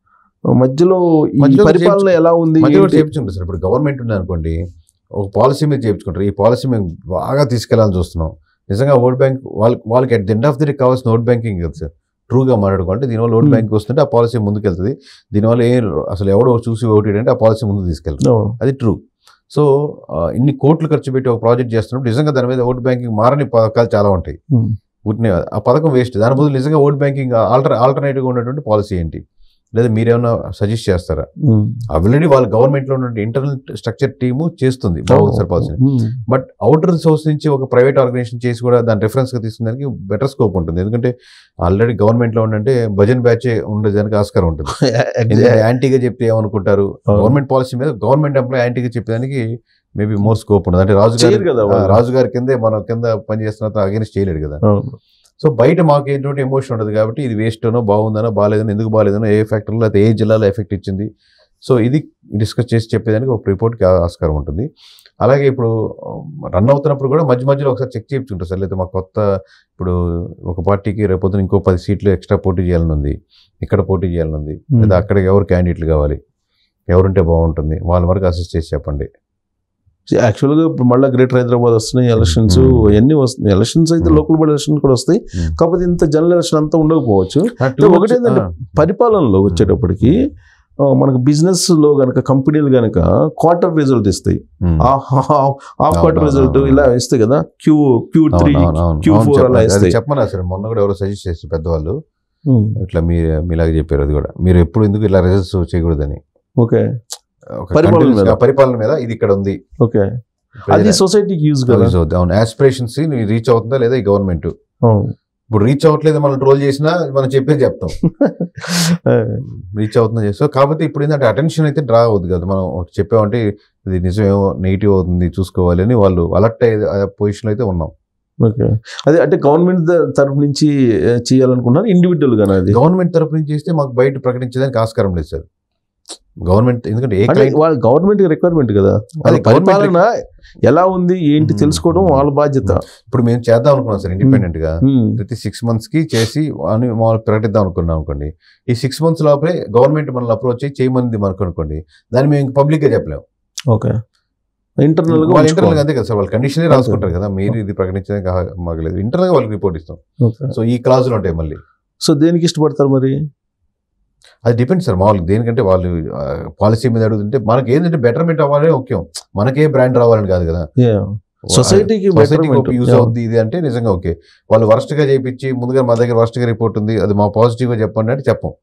మధ్యలో ఈ మధ్యలో పరిపాలన ఎలా ఉంది మధ్య కూడా ఏంటి? చేయించుకుంటారు సార్ ఇప్పుడు గవర్నమెంట్ ఉంది అనుకోండి ఒక పాలసీ మీద చేయించుకుంటారు ఈ పాలసీ మేము బాగా తీసుకెళ్లాలని చూస్తున్నాం నిజంగా ఓట్ బ్యాంక్ వాళ్ళకి వాళ్ళకి at the end of the day కావాల్సిన ఓట్ బ్యాంకింగ్ కదా సార్ ట్రూగా మాట్లాడుకుంటే దీనివల్ల ఓట్ Hmm. బ్యాంక్ వస్తుంటే ఆ పాలసీ ముందుకు వెళ్తుంది దీనివల్ల ఏ అసలు ఎవడో చూసి ఓటు అంటే ఆ పాలసీ ముందుకు తీసుకెళ్తారు అవును. అది ట్రూ సో ఇన్ని కోట్లు ఖర్చు పెట్టి ఒక ప్రాజెక్ట్ చేస్తున్నప్పుడు నిజంగా దాని మీద ఓట్ బ్యాంకింగ్ మారని పథకాలు చాలా ఉంటాయి ఉమ్. ఉట్నే ఆ పథకం వేస్ట్ దాని బదులు నిజంగా ఓట్ బ్యాంకింగ్ ఆల్టర్ ఆల్టర్నేటివ్గా ఉన్నటువంటి పాలసీ ఏంటి లేదా మీరేమన్నా సజెస్ట్ చేస్తారా ఉమ్. ఆల్రెడీ వాళ్ళ గవర్నమెంట్ లో ఉన్న ఇంటర్నల్ స్ట్రక్చర్ టీము చేస్తుంది బాగుంది sir policy um. But outer source నుంచి ఒక ప్రైవేట్ ఆర్గనైజేషన్ చేసి కూడా దాని రెఫరెన్స్ గా తీసుకునేదానికి బెటర్ స్కోప్ ఉంటుంది ఎందుకంటే ఆల్రెడీ గవర్నమెంట్ లో ఉండంటే భజన్ బ్యాచ్ ఉండేదానికి ఆస్కారం ఉంటుంది ఎందుకంటే యాంటీగా చెప్తే ఏమనుకుంటారు అవును. గవర్నమెంట్ పాలసీ మీద గవర్నమెంట్ ఎంప్లాయ్ యాంటీగా చెప్పేదానికి మేబీ మోర్ స్కోప్ ఉంటుంది అంటే రాజు గారి చేయరు కదా ఆ, వాళ్ళు. రాజు గారి కిందే మనం కింద పని చేస్తున్న అగేన్స్ చేయలేడు కదా అవును. సో బయట మాకు ఎటువంటి ఎమోషన్ ఉండదు కాబట్టి ఇది వేస్ట్ అనో బాగుందనో బాగాలేదనో ఎందుకు బాగాలేదనో ఏ ఫ్యాక్టర్లో లేకపోతే ఏ జిల్లాలో ఎఫెక్ట్ ఇచ్చింది సో ఇది డిస్కస్ చేసి చెప్పేదానికి ఒక రిపోర్ట్కి ఆస్కారం ఉంటుంది అలాగే ఇప్పుడు రన్ అవుతున్నప్పుడు కూడా మధ్య మధ్యలో ఒకసారి చెక్ చేయించుకుంటారు సార్ లేదా మా కొత్త ఇప్పుడు ఒక పార్టీకి రేపొద్దున ఇంకో పది సీట్లు ఎక్స్ట్రా పోటీ చేయాలని ఉంది ఇక్కడ పోటీ చేయాలని ఉంది ఉమ్. లేదా అక్కడ ఎవరు క్యాండిడేట్లు కావాలి ఎవరుంటే బాగుంటుంది వాళ్ళ వరకు అసిస్ట్ చేసి చెప్పండి యాక్చువల్ గా ఇప్పుడు మళ్ళీ గ్రేటర్ హైదరాబాద్ వస్తున్నాయి ఎలక్షన్స్ Hmm. అవన్నీ వస్తున్నాయి ఎలక్షన్స్ అయితే Hmm. లోకల్ బాడీ ఎలక్షన్ కూడా వస్తాయి Hmm. కాకపోతే ఇంత జనరల్ ఎలక్షన్ అంతా ఉండకపోవచ్చు ఒకటి ఏంటంటే పరిపాలనలో వచ్చేటప్పటికి ఆ, మనకు బిజినెస్ లో గనక కంపెనీలు గనక క్వార్టర్ రిజల్ట్ ఇస్తాయి హాఫ్ క్వార్టర్ అవును, రిజల్ట్ అవును. ఇలా ఇస్తాయి కదా Q Q three Q four అలా ఇస్తాయి చెప్పమన్నా సార్ మొన్న కూడా ఎవరో సజెస్ట్ చేస్తారు పెద్దవాళ్ళు ఇట్లా మీ మీలాగా చెప్పారు అది కూడా మీరు ఎప్పుడు ఎందుకు ఇలా రిజల్ట్స్ చేయకూడదని ఓకే ఒక పరిపాలన continuous- మీద. ఆ పరిపాలన మీద ఇది ఇక్కడ ఉంది ఓకే అది సొసైటీకి యూజ్ కదా Use అవుద్ది. అవును ఆస్పిరేషన్స్ రీచ్ అవుతుందా లేదా ఈ గవర్నమెంట్ అవును. ఇప్పుడు రీచ్ అవ్వట్లేదు మనం ట్రోల్ చేసినా మనం చెప్పేది చెప్తాం రీచ్ అవుతుందా చేస్తాం కాకపోతే ఇప్పుడు ఏంటంటే అటెన్షన్ అయితే డ్రా అవుద్ది కదా మనం ఒకటి చెప్పామంటే ఇది నిజమేమో నెగిటివ్ అవుతుంది చూసుకోవాలి అని వాళ్ళు అలర్ట్ అయ్యే పొజిషన్ అయితే ఉన్నాం ఓకే అదే అంటే గవర్నమెంట్ తరఫు నుంచి ఆ, చేయాలనుకున్నారు ఇండివిజువల్ గానే అది గవర్నమెంట్ తరపు నుంచి చేస్తే మాకు బయట ప్రకటించడానికి ఆస్కారం లేదు సార్ గవర్నమెంట్ ఎందుకంటే ఏ అంటే క్లయింట్ వాళ్ళ గవర్నమెంట్ రిక్వైర్మెంట్ కదా అది అది పరిపాలన ఎలా ఉంది ఏంటి Hmm. తెలుసుకోవడం వాళ్ళ బాధ్యత ఇప్పుడు మేము చేద్దాం అనుకున్నాం సార్ ఇండిపెండెంట్ గా Hmm. ప్రతి సిక్స్ మంత్స్ కి చేసి అని మామూలు ప్రకటిద్దాం అనుకున్నాం అనుకోండి ఈ సిక్స్ మంత్స్ లోపలే గవర్నమెంట్ మనల్ని అప్రోచ్ అయ్యి చేయమంది మనకు అనుకోండి దాన్ని మేము పబ్లిక్ గా చెప్పలేము ఓకే ఇంటర్నల్ గా వాళ్ళు ఇంటర్నల్ గా ఉంచుకోవాలి. అంతే కదా సార్ వాళ్ళు కండిషన్ రాసుకుంటారు కదా మీరు ఇది ప్రకటించడానికి ఆ- మాకు లేదు ఇంటర్నల్ గా వాళ్ళకి రిపోర్ట్ ఇస్తాం ఓకే. సో ఈ క్లాజులు ఉంటాయి మళ్ళీ సో దేనికి ఇష్టపడతారు మరి అది డిపెండ్ సార్ మామూలుగా దేనికంటే వాళ్ళు పాలసీ మీద అడుగుతుంటే మనకి ఏంటంటే బెటర్మెంట్ అవ్వాలని ముఖ్యం మనకే బ్రాండ్ రావాలని కాదు కదా Yeah. సొసైటీకి సొసైటీకి betterment. Use Yeah. అవుద్ది ఇది అంటే నిజంగా ఓకే వాళ్ళు వరస్ట్ గా చేయించి ముందుగా మా దగ్గర వరస్ట్ గా రిపోర్ట్ ఉంది అది మా పాజిటివ్ గా చెప్పండి అంటే చెప్పం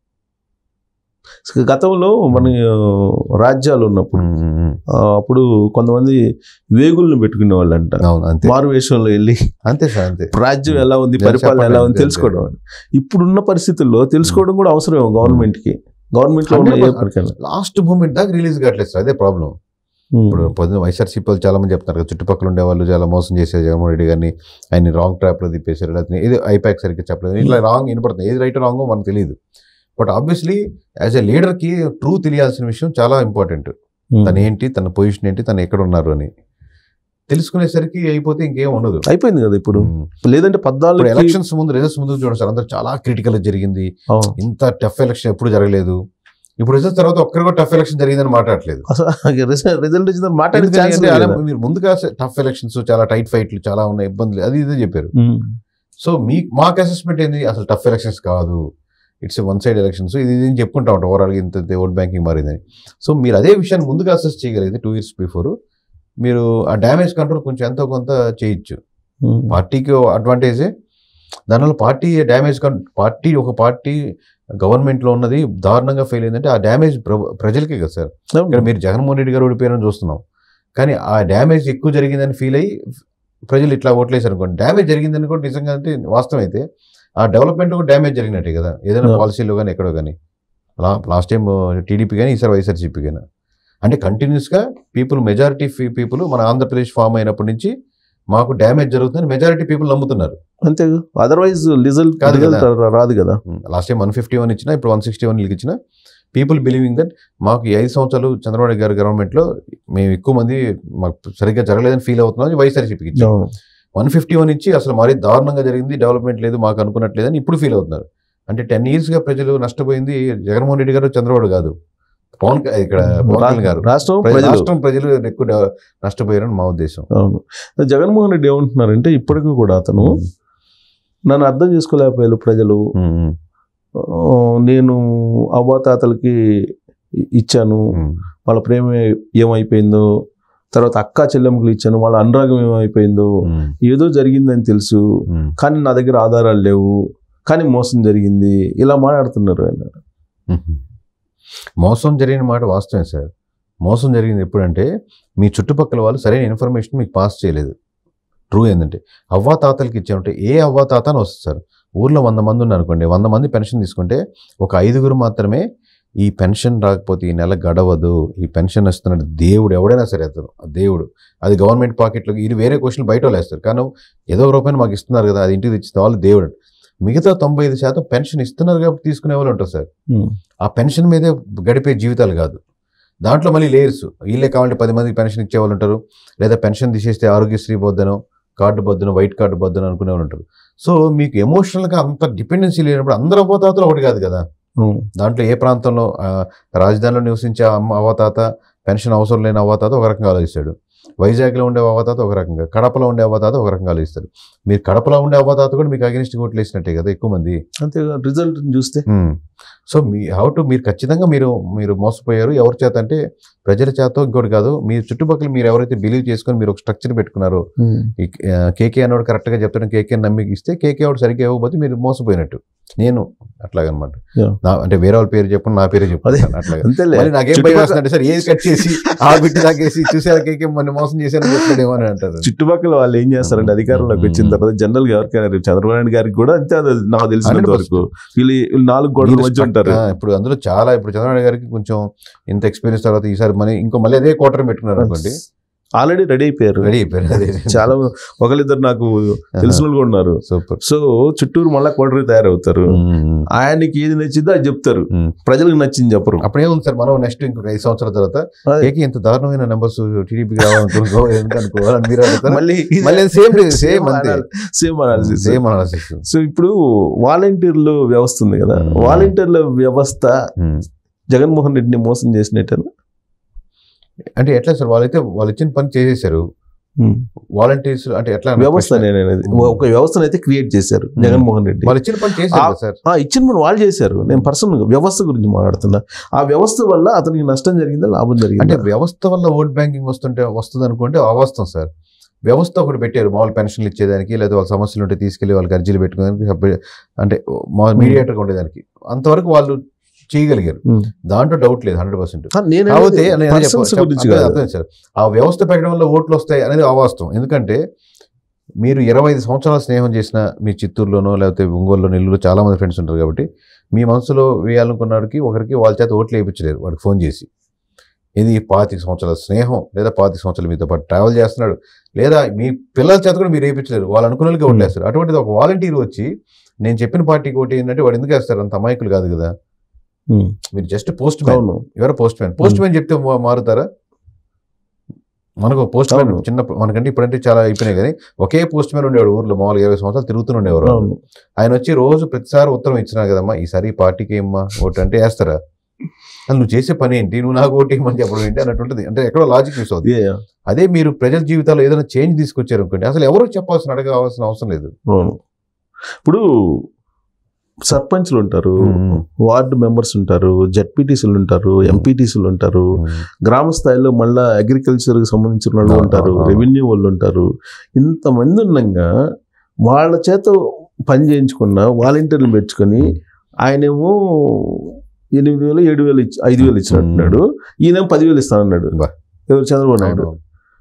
గతంలో మన ఆ, రాజ్యాలు ఉన్నప్పుడు ఆ, అప్పుడు కొంతమంది వేగుల్ని పెట్టుకునే వాళ్ళంట అవును అంతే మారు వేషంలో వెళ్ళి అంతే సార్ అంతే రాజ్యం ఎలా ఉంది నేను పరిపాలన ఎలా ఉంది చెప్పండి, తెలుసుకోవడం ఇప్పుడున్న పరిస్థితుల్లో తెలుసుకోవడం కూడా అవసరం గవర్నమెంట్ కి గవర్నమెంట్ లో ఉన్న ఏ 100% పనికైనా. లాస్ట్ మూమెంట్ దాకా రిలీజ్ కావట్లేదు సార్ అదే ప్రాబ్లం Hmm. ఇప్పుడు పొద్దున్న వైఎస్ఆర్సీపీ వాళ్ళు చాలా మంది చెప్తున్నారు కదా చుట్టుపక్కల ఉండే వాళ్ళు చాలా మోసం చేశారు జగన్మోహన్ రెడ్డి గారిని ఆయన రాంగ్ ట్రాప్ లో తిప్పేశారు లేకపోతే ఏది ఐపాక్ సరిగ్గా చెప్పలేదు ఇట్లా రాంగ్ వినపడుతుంది ఏది రైట్ రాంగో మనకు తెలియదు but obviously as a leader కి ట్రూ తెలియాల్సిన విషయం చాలా ఇంపార్టెంట్ Hmm. తన ఏంటి తన పొజిషన్ ఏంటి తను ఎక్కడ ఉన్నారు అని తెలుసుకునేసరికి అయిపోతే ఇంకేం ఉండదు అయిపోయింది కదా ఇప్పుడు ఉమ్. లేదంటే ఇప్పుడు పద్నాలుగు ఎలక్షన్స్ ముందు రిజల్ట్స్ ముందు చూడండి సార్ అందరూ చాలా క్రిటికల్ జరిగింది ఇంత టఫ్ ఎలక్షన్ ఎప్పుడు జరగలేదు ఇప్పుడు రిజల్ట్స్ తర్వాత ఒక్కరు కూడా టఫ్ ఎలక్షన్ జరిగిందని మాట్లాడట్లేదు రిజల్ట్ వచ్చిన మాట్లాడే ఎందుకని ఛాన్స్ అంటే అలా మీరు ముందుగా టఫ్ ఎలక్షన్స్ చాలా టైట్ ఫైట్లు చాలా ఉన్నాయి ఇబ్బందులు అది ఇదే చెప్పారు సో మీ మాకు అసెస్మెంట్ ఏంది అసలు టఫ్ ఎలక్షన్స్ కాదు ఇట్స్ వన్ సైడ్ ఎలక్షన్స్ ఇది ఇది అని చెప్పుకుంటా ఉంటాం ఓవరాల్ ఇంత ఓట్ బ్యాంకింగ్ మారిందని సో మీరు అదే విషయాన్ని ముందుగా అసెస్ చేయగలిగితే టూ ఇయర్స్ బిఫోర్ మీరు ఆ డ్యామేజ్ కంట్రోల్ కొంచెం ఎంతో కొంత చేయొచ్చు పార్టీకి అడ్వాంటేజే దానివల్ల పార్టీ డ్యామేజ్ కన్ పార్టీ ఒక పార్టీ గవర్నమెంట్లో ఉన్నది దారుణంగా ఫెయిల్ అయిందంటే ఆ డ్యామేజ్ ప్రజలకే కదా సార్ ఇక్కడ మీరు జగన్మోహన్ రెడ్డి గారు ఓడిపోయారని చూస్తున్నాం కానీ ఆ డ్యామేజ్ ఎక్కువ జరిగిందని ఫీల్ అయ్యి ప్రజలు ఇట్లా ఓట్లేసారు అనుకోండి డ్యామేజ్ జరిగిందని కూడా నిజంగా అంటే వాస్తవం అయితే ఆ డెవలప్మెంట్ కూడా డ్యామేజ్ జరిగినట్టే కదా ఏదైనా Yeah. పాలసీలో కానీ ఎక్కడో కానీ లా లాస్ట్ టైం టీడీపీ కానీ ఈసారి వైఎస్ఆర్సీపీ కానీ అంటే కంటిన్యూస్గా పీపుల్ మెజారిటీ పీపుల్ మన ఆంధ్రప్రదేశ్ ఫామ్ అయినప్పటి నుంచి మాకు డ్యామేజ్ జరుగుతుందని మెజారిటీ పీపుల్ నమ్ముతున్నారు అంతే అదర్వైజ్ రిజల్ట్ కాదు కదా. రిజల్ట్ రాదు కదా last time one fifty one ఇచ్చినా ఇప్పుడు వన్ సిక్స్టీ వన్ ఇచ్చిన పీపుల్ బిలీవింగ్ దట్ మాకు ఈ ఐదు సంవత్సరాలు చంద్రబాబు నాయుడు గారి గవర్నమెంట్లో మేము ఎక్కువ మంది మాకు సరిగ్గా జరగలేదని ఫీల్ అవుతున్నాం వైఎస్ఆర్సీపీకి ఇచ్చాం అవును. వన్ ఫిఫ్టీ వన్ ఇచ్చి అసలు మరీ దారుణంగా జరిగింది డెవలప్మెంట్ లేదు మాకు అనుకున్నట్లేదని ఇప్పుడు ఫీల్ అవుతున్నారు అంటే టెన్ గా ప్రజలు నష్టపోయింది జగన్మోహన్ రెడ్డి గారు చంద్రబాబు కాదు పవన్ క- ఇక్కడ పవన్ కళ్యాణ్ గారు రాష్ట్రం ప్రజలు- ప్రజలు రాష్ట్రం ప్రజలు ఎక్కువ డ- నష్టపోయారని మా ఉద్దేశం అవును జగన్మోహన్ రెడ్డి ఏమంటున్నారంటే ఇప్పటికీ కూడా అతను నన్ను అర్థం చేసుకోలేకపోయారు ప్రజలు ఉమ్, ఉమ్, ఆ, నేను అవ్వాతాతలకి ఇ- ఇచ్చాను ఉమ్, వాళ్ళ ప్రేమ ఏమైపోయిందో తర్వాత అక్క చెల్లెమ్మకి ఇచ్చాను వాళ్ళ అనురాగం ఏమైపోయిందో ఉమ్, ఏదో జరిగిందని తెలుసు ఉమ్, కానీ నా దగ్గర ఆధారాలు లేవు కానీ మోసం జరిగింది ఇలా మాట్లాడుతున్నారు ఆయన ఉమ్. మోసం జరిగిన మాట వాస్తవమే సార్ మోసం జరిగింది ఎప్పుడంటే మీ చుట్టుపక్కల వాళ్ళు సరైన ఇన్ఫర్మేషన్ మీకు పాస్ చేయలేదు ట్రూ ఏంటంటే అవ్వా తాతలకి ఇచ్చామంటే ఏ అవ్వా తాత అని వస్తుంది సార్ ఊర్లో వంద మంది ఉన్నారు అనుకోండి వంద మంది పెన్షన్ తీసుకుంటే ఒక ఐదుగురు మాత్రమే ఈ పెన్షన్ రాకపోతే ఈ నెల గడవదు ఈ పెన్షన్ వస్తున్నాడు దేవుడు ఎవడైనా సరే అతను ఆ దేవుడు అది గవర్నమెంట్ పాకెట్లో ఇది వేరే క్వశ్చన్ బయట వాళ్ళు వేస్తారు కానీ ఏదో ఒక రూపాయలు మాకు ఇస్తున్నారు కదా అది ఇంటికి తెచ్చిస్తే వాళ్ళు దేవుడు మిగతా తొంభై ఐదు శాతం పెన్షన్ ఇస్తున్నారు కాబట్టి తీసుకునే వాళ్ళు ఉంటారు సార్ ఉమ్. ఆ పెన్షన్ మీదే గడిపే జీవితాలు కాదు దాంట్లో మళ్ళీ లేయర్స్ వీళ్ళే కావాలంటే పది మందికి పెన్షన్ ఇచ్చే వాళ్ళు ఉంటారు లేదా పెన్షన్ తీసేస్తే ఆరోగ్యశ్రీ బొద్దను కార్డు బొద్దును వైట్ కార్డు బొద్దును అనుకునే వాళ్ళు ఉంటారు సో మీకు ఎమోషనల్గా అంత డిపెండెన్సీ లేనప్పుడు అందరూ అవ్వతాతలు ఒకటి కాదు కదా ఉమ్. దాంట్లో ఏ ప్రాంతంలో ఆ, రాజధానిలో నివసించే అమ్మ అవ్వతాత పెన్షన్ అవసరం లేని అవ్వతాత ఒక రకంగా ఆలోచిస్తాడు వైజాగ్లో ఉండే అవ్వతాత ఒక రకంగా కడపలో ఉండే అవ్వతాత ఒక రకంగా ఆలోచిస్తాడు మీరు కడపలో ఉండే అవ్వతాత కూడా మీకు అగెనిస్ట్ ఓట్లు వేసినట్టే కదా ఎక్కువ మంది అంతేగా రిజల్ట్ చూస్తే సో మీ హౌ టు మీరు ఖచ్చితంగా మీరు మీరు మోసపోయారు ఎవరి చేత అంటే ప్రజల చేత ఇంకోటి కాదు మీ చుట్టుపక్కల మీరు ఎవరైతే బిలీవ్ చేసుకొని మీరు ఒక స్ట్రక్చర్ పెట్టుకున్నారో ఈ కేకే అన్నోడు కరెక్ట్గా చెప్తాడు కేకే నమ్మి ఇస్తే కేకే వాడు సరిగ్గా ఇవ్వకపోతే మీరు మోసపోయినట్టు నేను అట్లాగనమాట Yeah. నా అంటే వేరే వాళ్ళ పేరు చెప్పండి నా పేరే అదే. చెప్పాను అట్లాగా అంతేలే మళ్ళీ నాకేం భయం చుట్టుపక్కల- వేస్తుందంటే సార్ ఏది కట్ చేసి ఆ బిట్టి నాకేసి చూసారా కేకే మన మోసం చేశాను చెప్తాడేమో అని అంటారు చుట్టుపక్కల వాళ్ళు ఏం చేస్తారంటే అధికారంలోకి వచ్చిన తర్వాత జనరల్ గా ఎవరికైనా రేపు చంద్రబాబు నాయుడు గారికి కూడా అంతే అది నాకు తెలిసినంత 100%. వరకు వీళ్ళు వీళ్ళు నాలుగు గోడల మీరు మధ్య ఉంటారు ఆ, ఇప్పుడు అందులో చాలా ఇప్పుడు చంద్రబాబు గారికి కొంచెం ఇంత ఎక్స్పీరియన్స్ తర్వాత ఈసారి మళ్ళీ ఇంకో మళ్ళీ అదే క్వార్టర్ పెట్టుకున్నారు అనుకోండి ఆల్రెడీ రెడీ అయిపోయారు రెడీ అయిపోయారు అదే చాలా ఒకళ్ళిద్దరు నాకు తెలిసిన వాళ్ళు కూడా ఉన్నారు సూపర్ సో చుట్టూరు మళ్ళా క్వార్టర్ తయారవుతారు ఆయనకి ఏది నచ్చిందో అది చెప్తారు మ్మ్. ప్రజలకు నచ్చింది చెప్పరు అప్పుడేముంది సార్ మనం నెక్స్ట్ ఇంకొక ఐదు సంవత్సరాల తర్వాత అదే. కేకి ఇంత దారుణమైన నెంబర్స్ టీడీపీకి రావాలనుకో ఎందుకనుకోవాలని మీరు అడుగుతారు మళ్ళీ మళ్ళీ సేమ్ సేమ్ అంతే same analysis same analysis so ఇప్పుడు వాలంటీర్లు వ్యవస్థ ఉంది కదా మ్మ్. వాలంటీర్ల వ్యవస్థ జగన్మోహన్ రెడ్డిని మోసం చేసినట్టు అంటే ఎట్లా సార్ వాళ్ళైతే వాళ్ళు ఇచ్చిన పని చేసేసారు వాలంటీర్స్ అంటే ఎట్లా వ్యవస్థ నేను అనేది మ్మ్. ఒక వ్యవస్థను అయితే క్రియేట్ చేశారు జగన్మోహన్ రెడ్డి వాళ్ళు ఇచ్చిన పని చేశారు కదా సార్ ఆ ఇచ్చిన పని వాళ్ళు చేశారు నేను పర్సన్ వ్యవస్థ గురించి మాట్లాడుతున్నా ఆ వ్యవస్థ వల్ల అతనికి నష్టం జరిగిందా లాభం అంటే జరిగిందా వ్యవస్థ వల్ల ఓట్ బ్యాంకింగ్ వస్తుంటే వస్తుంది అనుకుంటే అవాస్తవం సార్ వ్యవస్థ ఒకటి పెట్టారు మామూలు పెన్షన్లు ఇచ్చేదానికి లేదా వాళ్ళ సమస్యలు ఉంటే తీసుకెళ్లి వాళ్ళకి అర్జీలు పెట్టుకోవడానికి సపరేట్- అంటే మీడియేటర్గా ఉండేదానికి అంతవరకు వాళ్ళు చేయగలిగారు మ్మ్. దాంట్లో డౌట్ లేదు హండ్రెడ్ పర్సెంట్ ఆ, నేను కాకపోతే అనేది నేను persons చెప్ప- గురించి అర్థం- కాదు అర్థం సార్ ఆ వ్యవస్థ పెట్టడం వల్ల ఓట్లు వస్తాయి అనేది అవాస్తవం ఎందుకంటే మీరు ఇరవై ఐదు సంవత్సరాల స్నేహం చేసిన మీ చిత్తూరులోనో లేకపోతే ఒంగోలులో నెల్లూరులో చాలా మంది ఫ్రెండ్స్ ఉంటారు కాబట్టి మీ మనసులో వేయాలనుకున్నవాడికి ఒకరికి వాళ్ళ చేత ఓట్లు వేయించలేరు వాడికి ఫోన్ చేసి ఇది పాతిక సంవత్సరాల స్నేహం లేదా పాతిక సంవత్సరాలు మీతో పాటు ట్రావెల్ చేస్తున్నాడు లేదా మీ పిల్లల చేత కూడా మీరు వేయించలేరు వాళ్ళు అనుకున్న వాళ్ళకి ఓట్లు వేస్తారు అటువంటిది ఒక వాలంటీర్ వచ్చి నేను చెప్పిన పార్టీకి ఓటు ఏంటంటే వాడు ఎందుకు వేస్తారు అంత అమాయకులు కాదు కదా మ్మ్. మీరు జస్ట్ పోస్ట్ మ్యాన్ అవును ఎవరు పోస్ట్ మ్యాన్ పోస్ట్ మ్యాన్ చెప్తే మా- మారుతారా మనకు పోస్ట్ మ్యాన్ అవును. చిన్న మనకంటే ఇప్పుడంటే చాలా అయిపోయినాయి కానీ ఒకే పోస్ట్ మ్యాన్ ఉండేవాడు ఊర్లో మామూలుగా ఇరవై సంవత్సరాలు తిరుగుతూనే ఉండేవారు అవును ఆయన వచ్చి రోజు ప్రతిసారి ఉత్తరం ఇచ్చినా కదమ్మా ఈసారి ఈ పార్టీకి ఏమ్మా ఓటు అంటే వేస్తారా అసలు నువ్వు చేసే పని ఏంటి నువ్వు నాకు ఓటు ఇవ్వమని చెప్పడం ఏంటి అన్నట్టు ఉంటుంది అంటే ఎక్కడో లాజిక్ యూస్ అవుతుంది Yeah, yeah. అదే మీరు ప్రజల జీవితాల్లో ఏదైనా చేంజ్ తీసుకొచ్చారు అనుకోండి అసలు ఎవరు చెప్పాల్సిన అడగాల్సిన అవసరం లేదు అవును ఇప్పుడు సర్పంచ్లు ఉంటారు మ్మ్. వార్డు మెంబర్స్ ఉంటారు జడ్పీటీసీలు ఉంటారు ఎంపీటీసీలు ఉంటారు గ్రామ స్థాయిలో మళ్ళా అగ్రికల్చర్ కి సంబంధించిన వాళ్ళు ఆ, ఉంటారు ఆ, ఆ. రెవెన్యూ వాళ్ళు ఉంటారు ఇంతమంది ఉండగా వాళ్ళ చేత పని చేయించుకున్న వాలంటీర్లు పెంచుకొని ఆయనేమో ఎనిమిది వేలు ఏడు వేలు ఇచ్చి ఐదు వేలు ఇచ్చినట్టున్నాడు ఈయనేమో పదివేలు ఇస్తానన్నాడు బా. ఎవరు చంద్రబాబు నాయుడు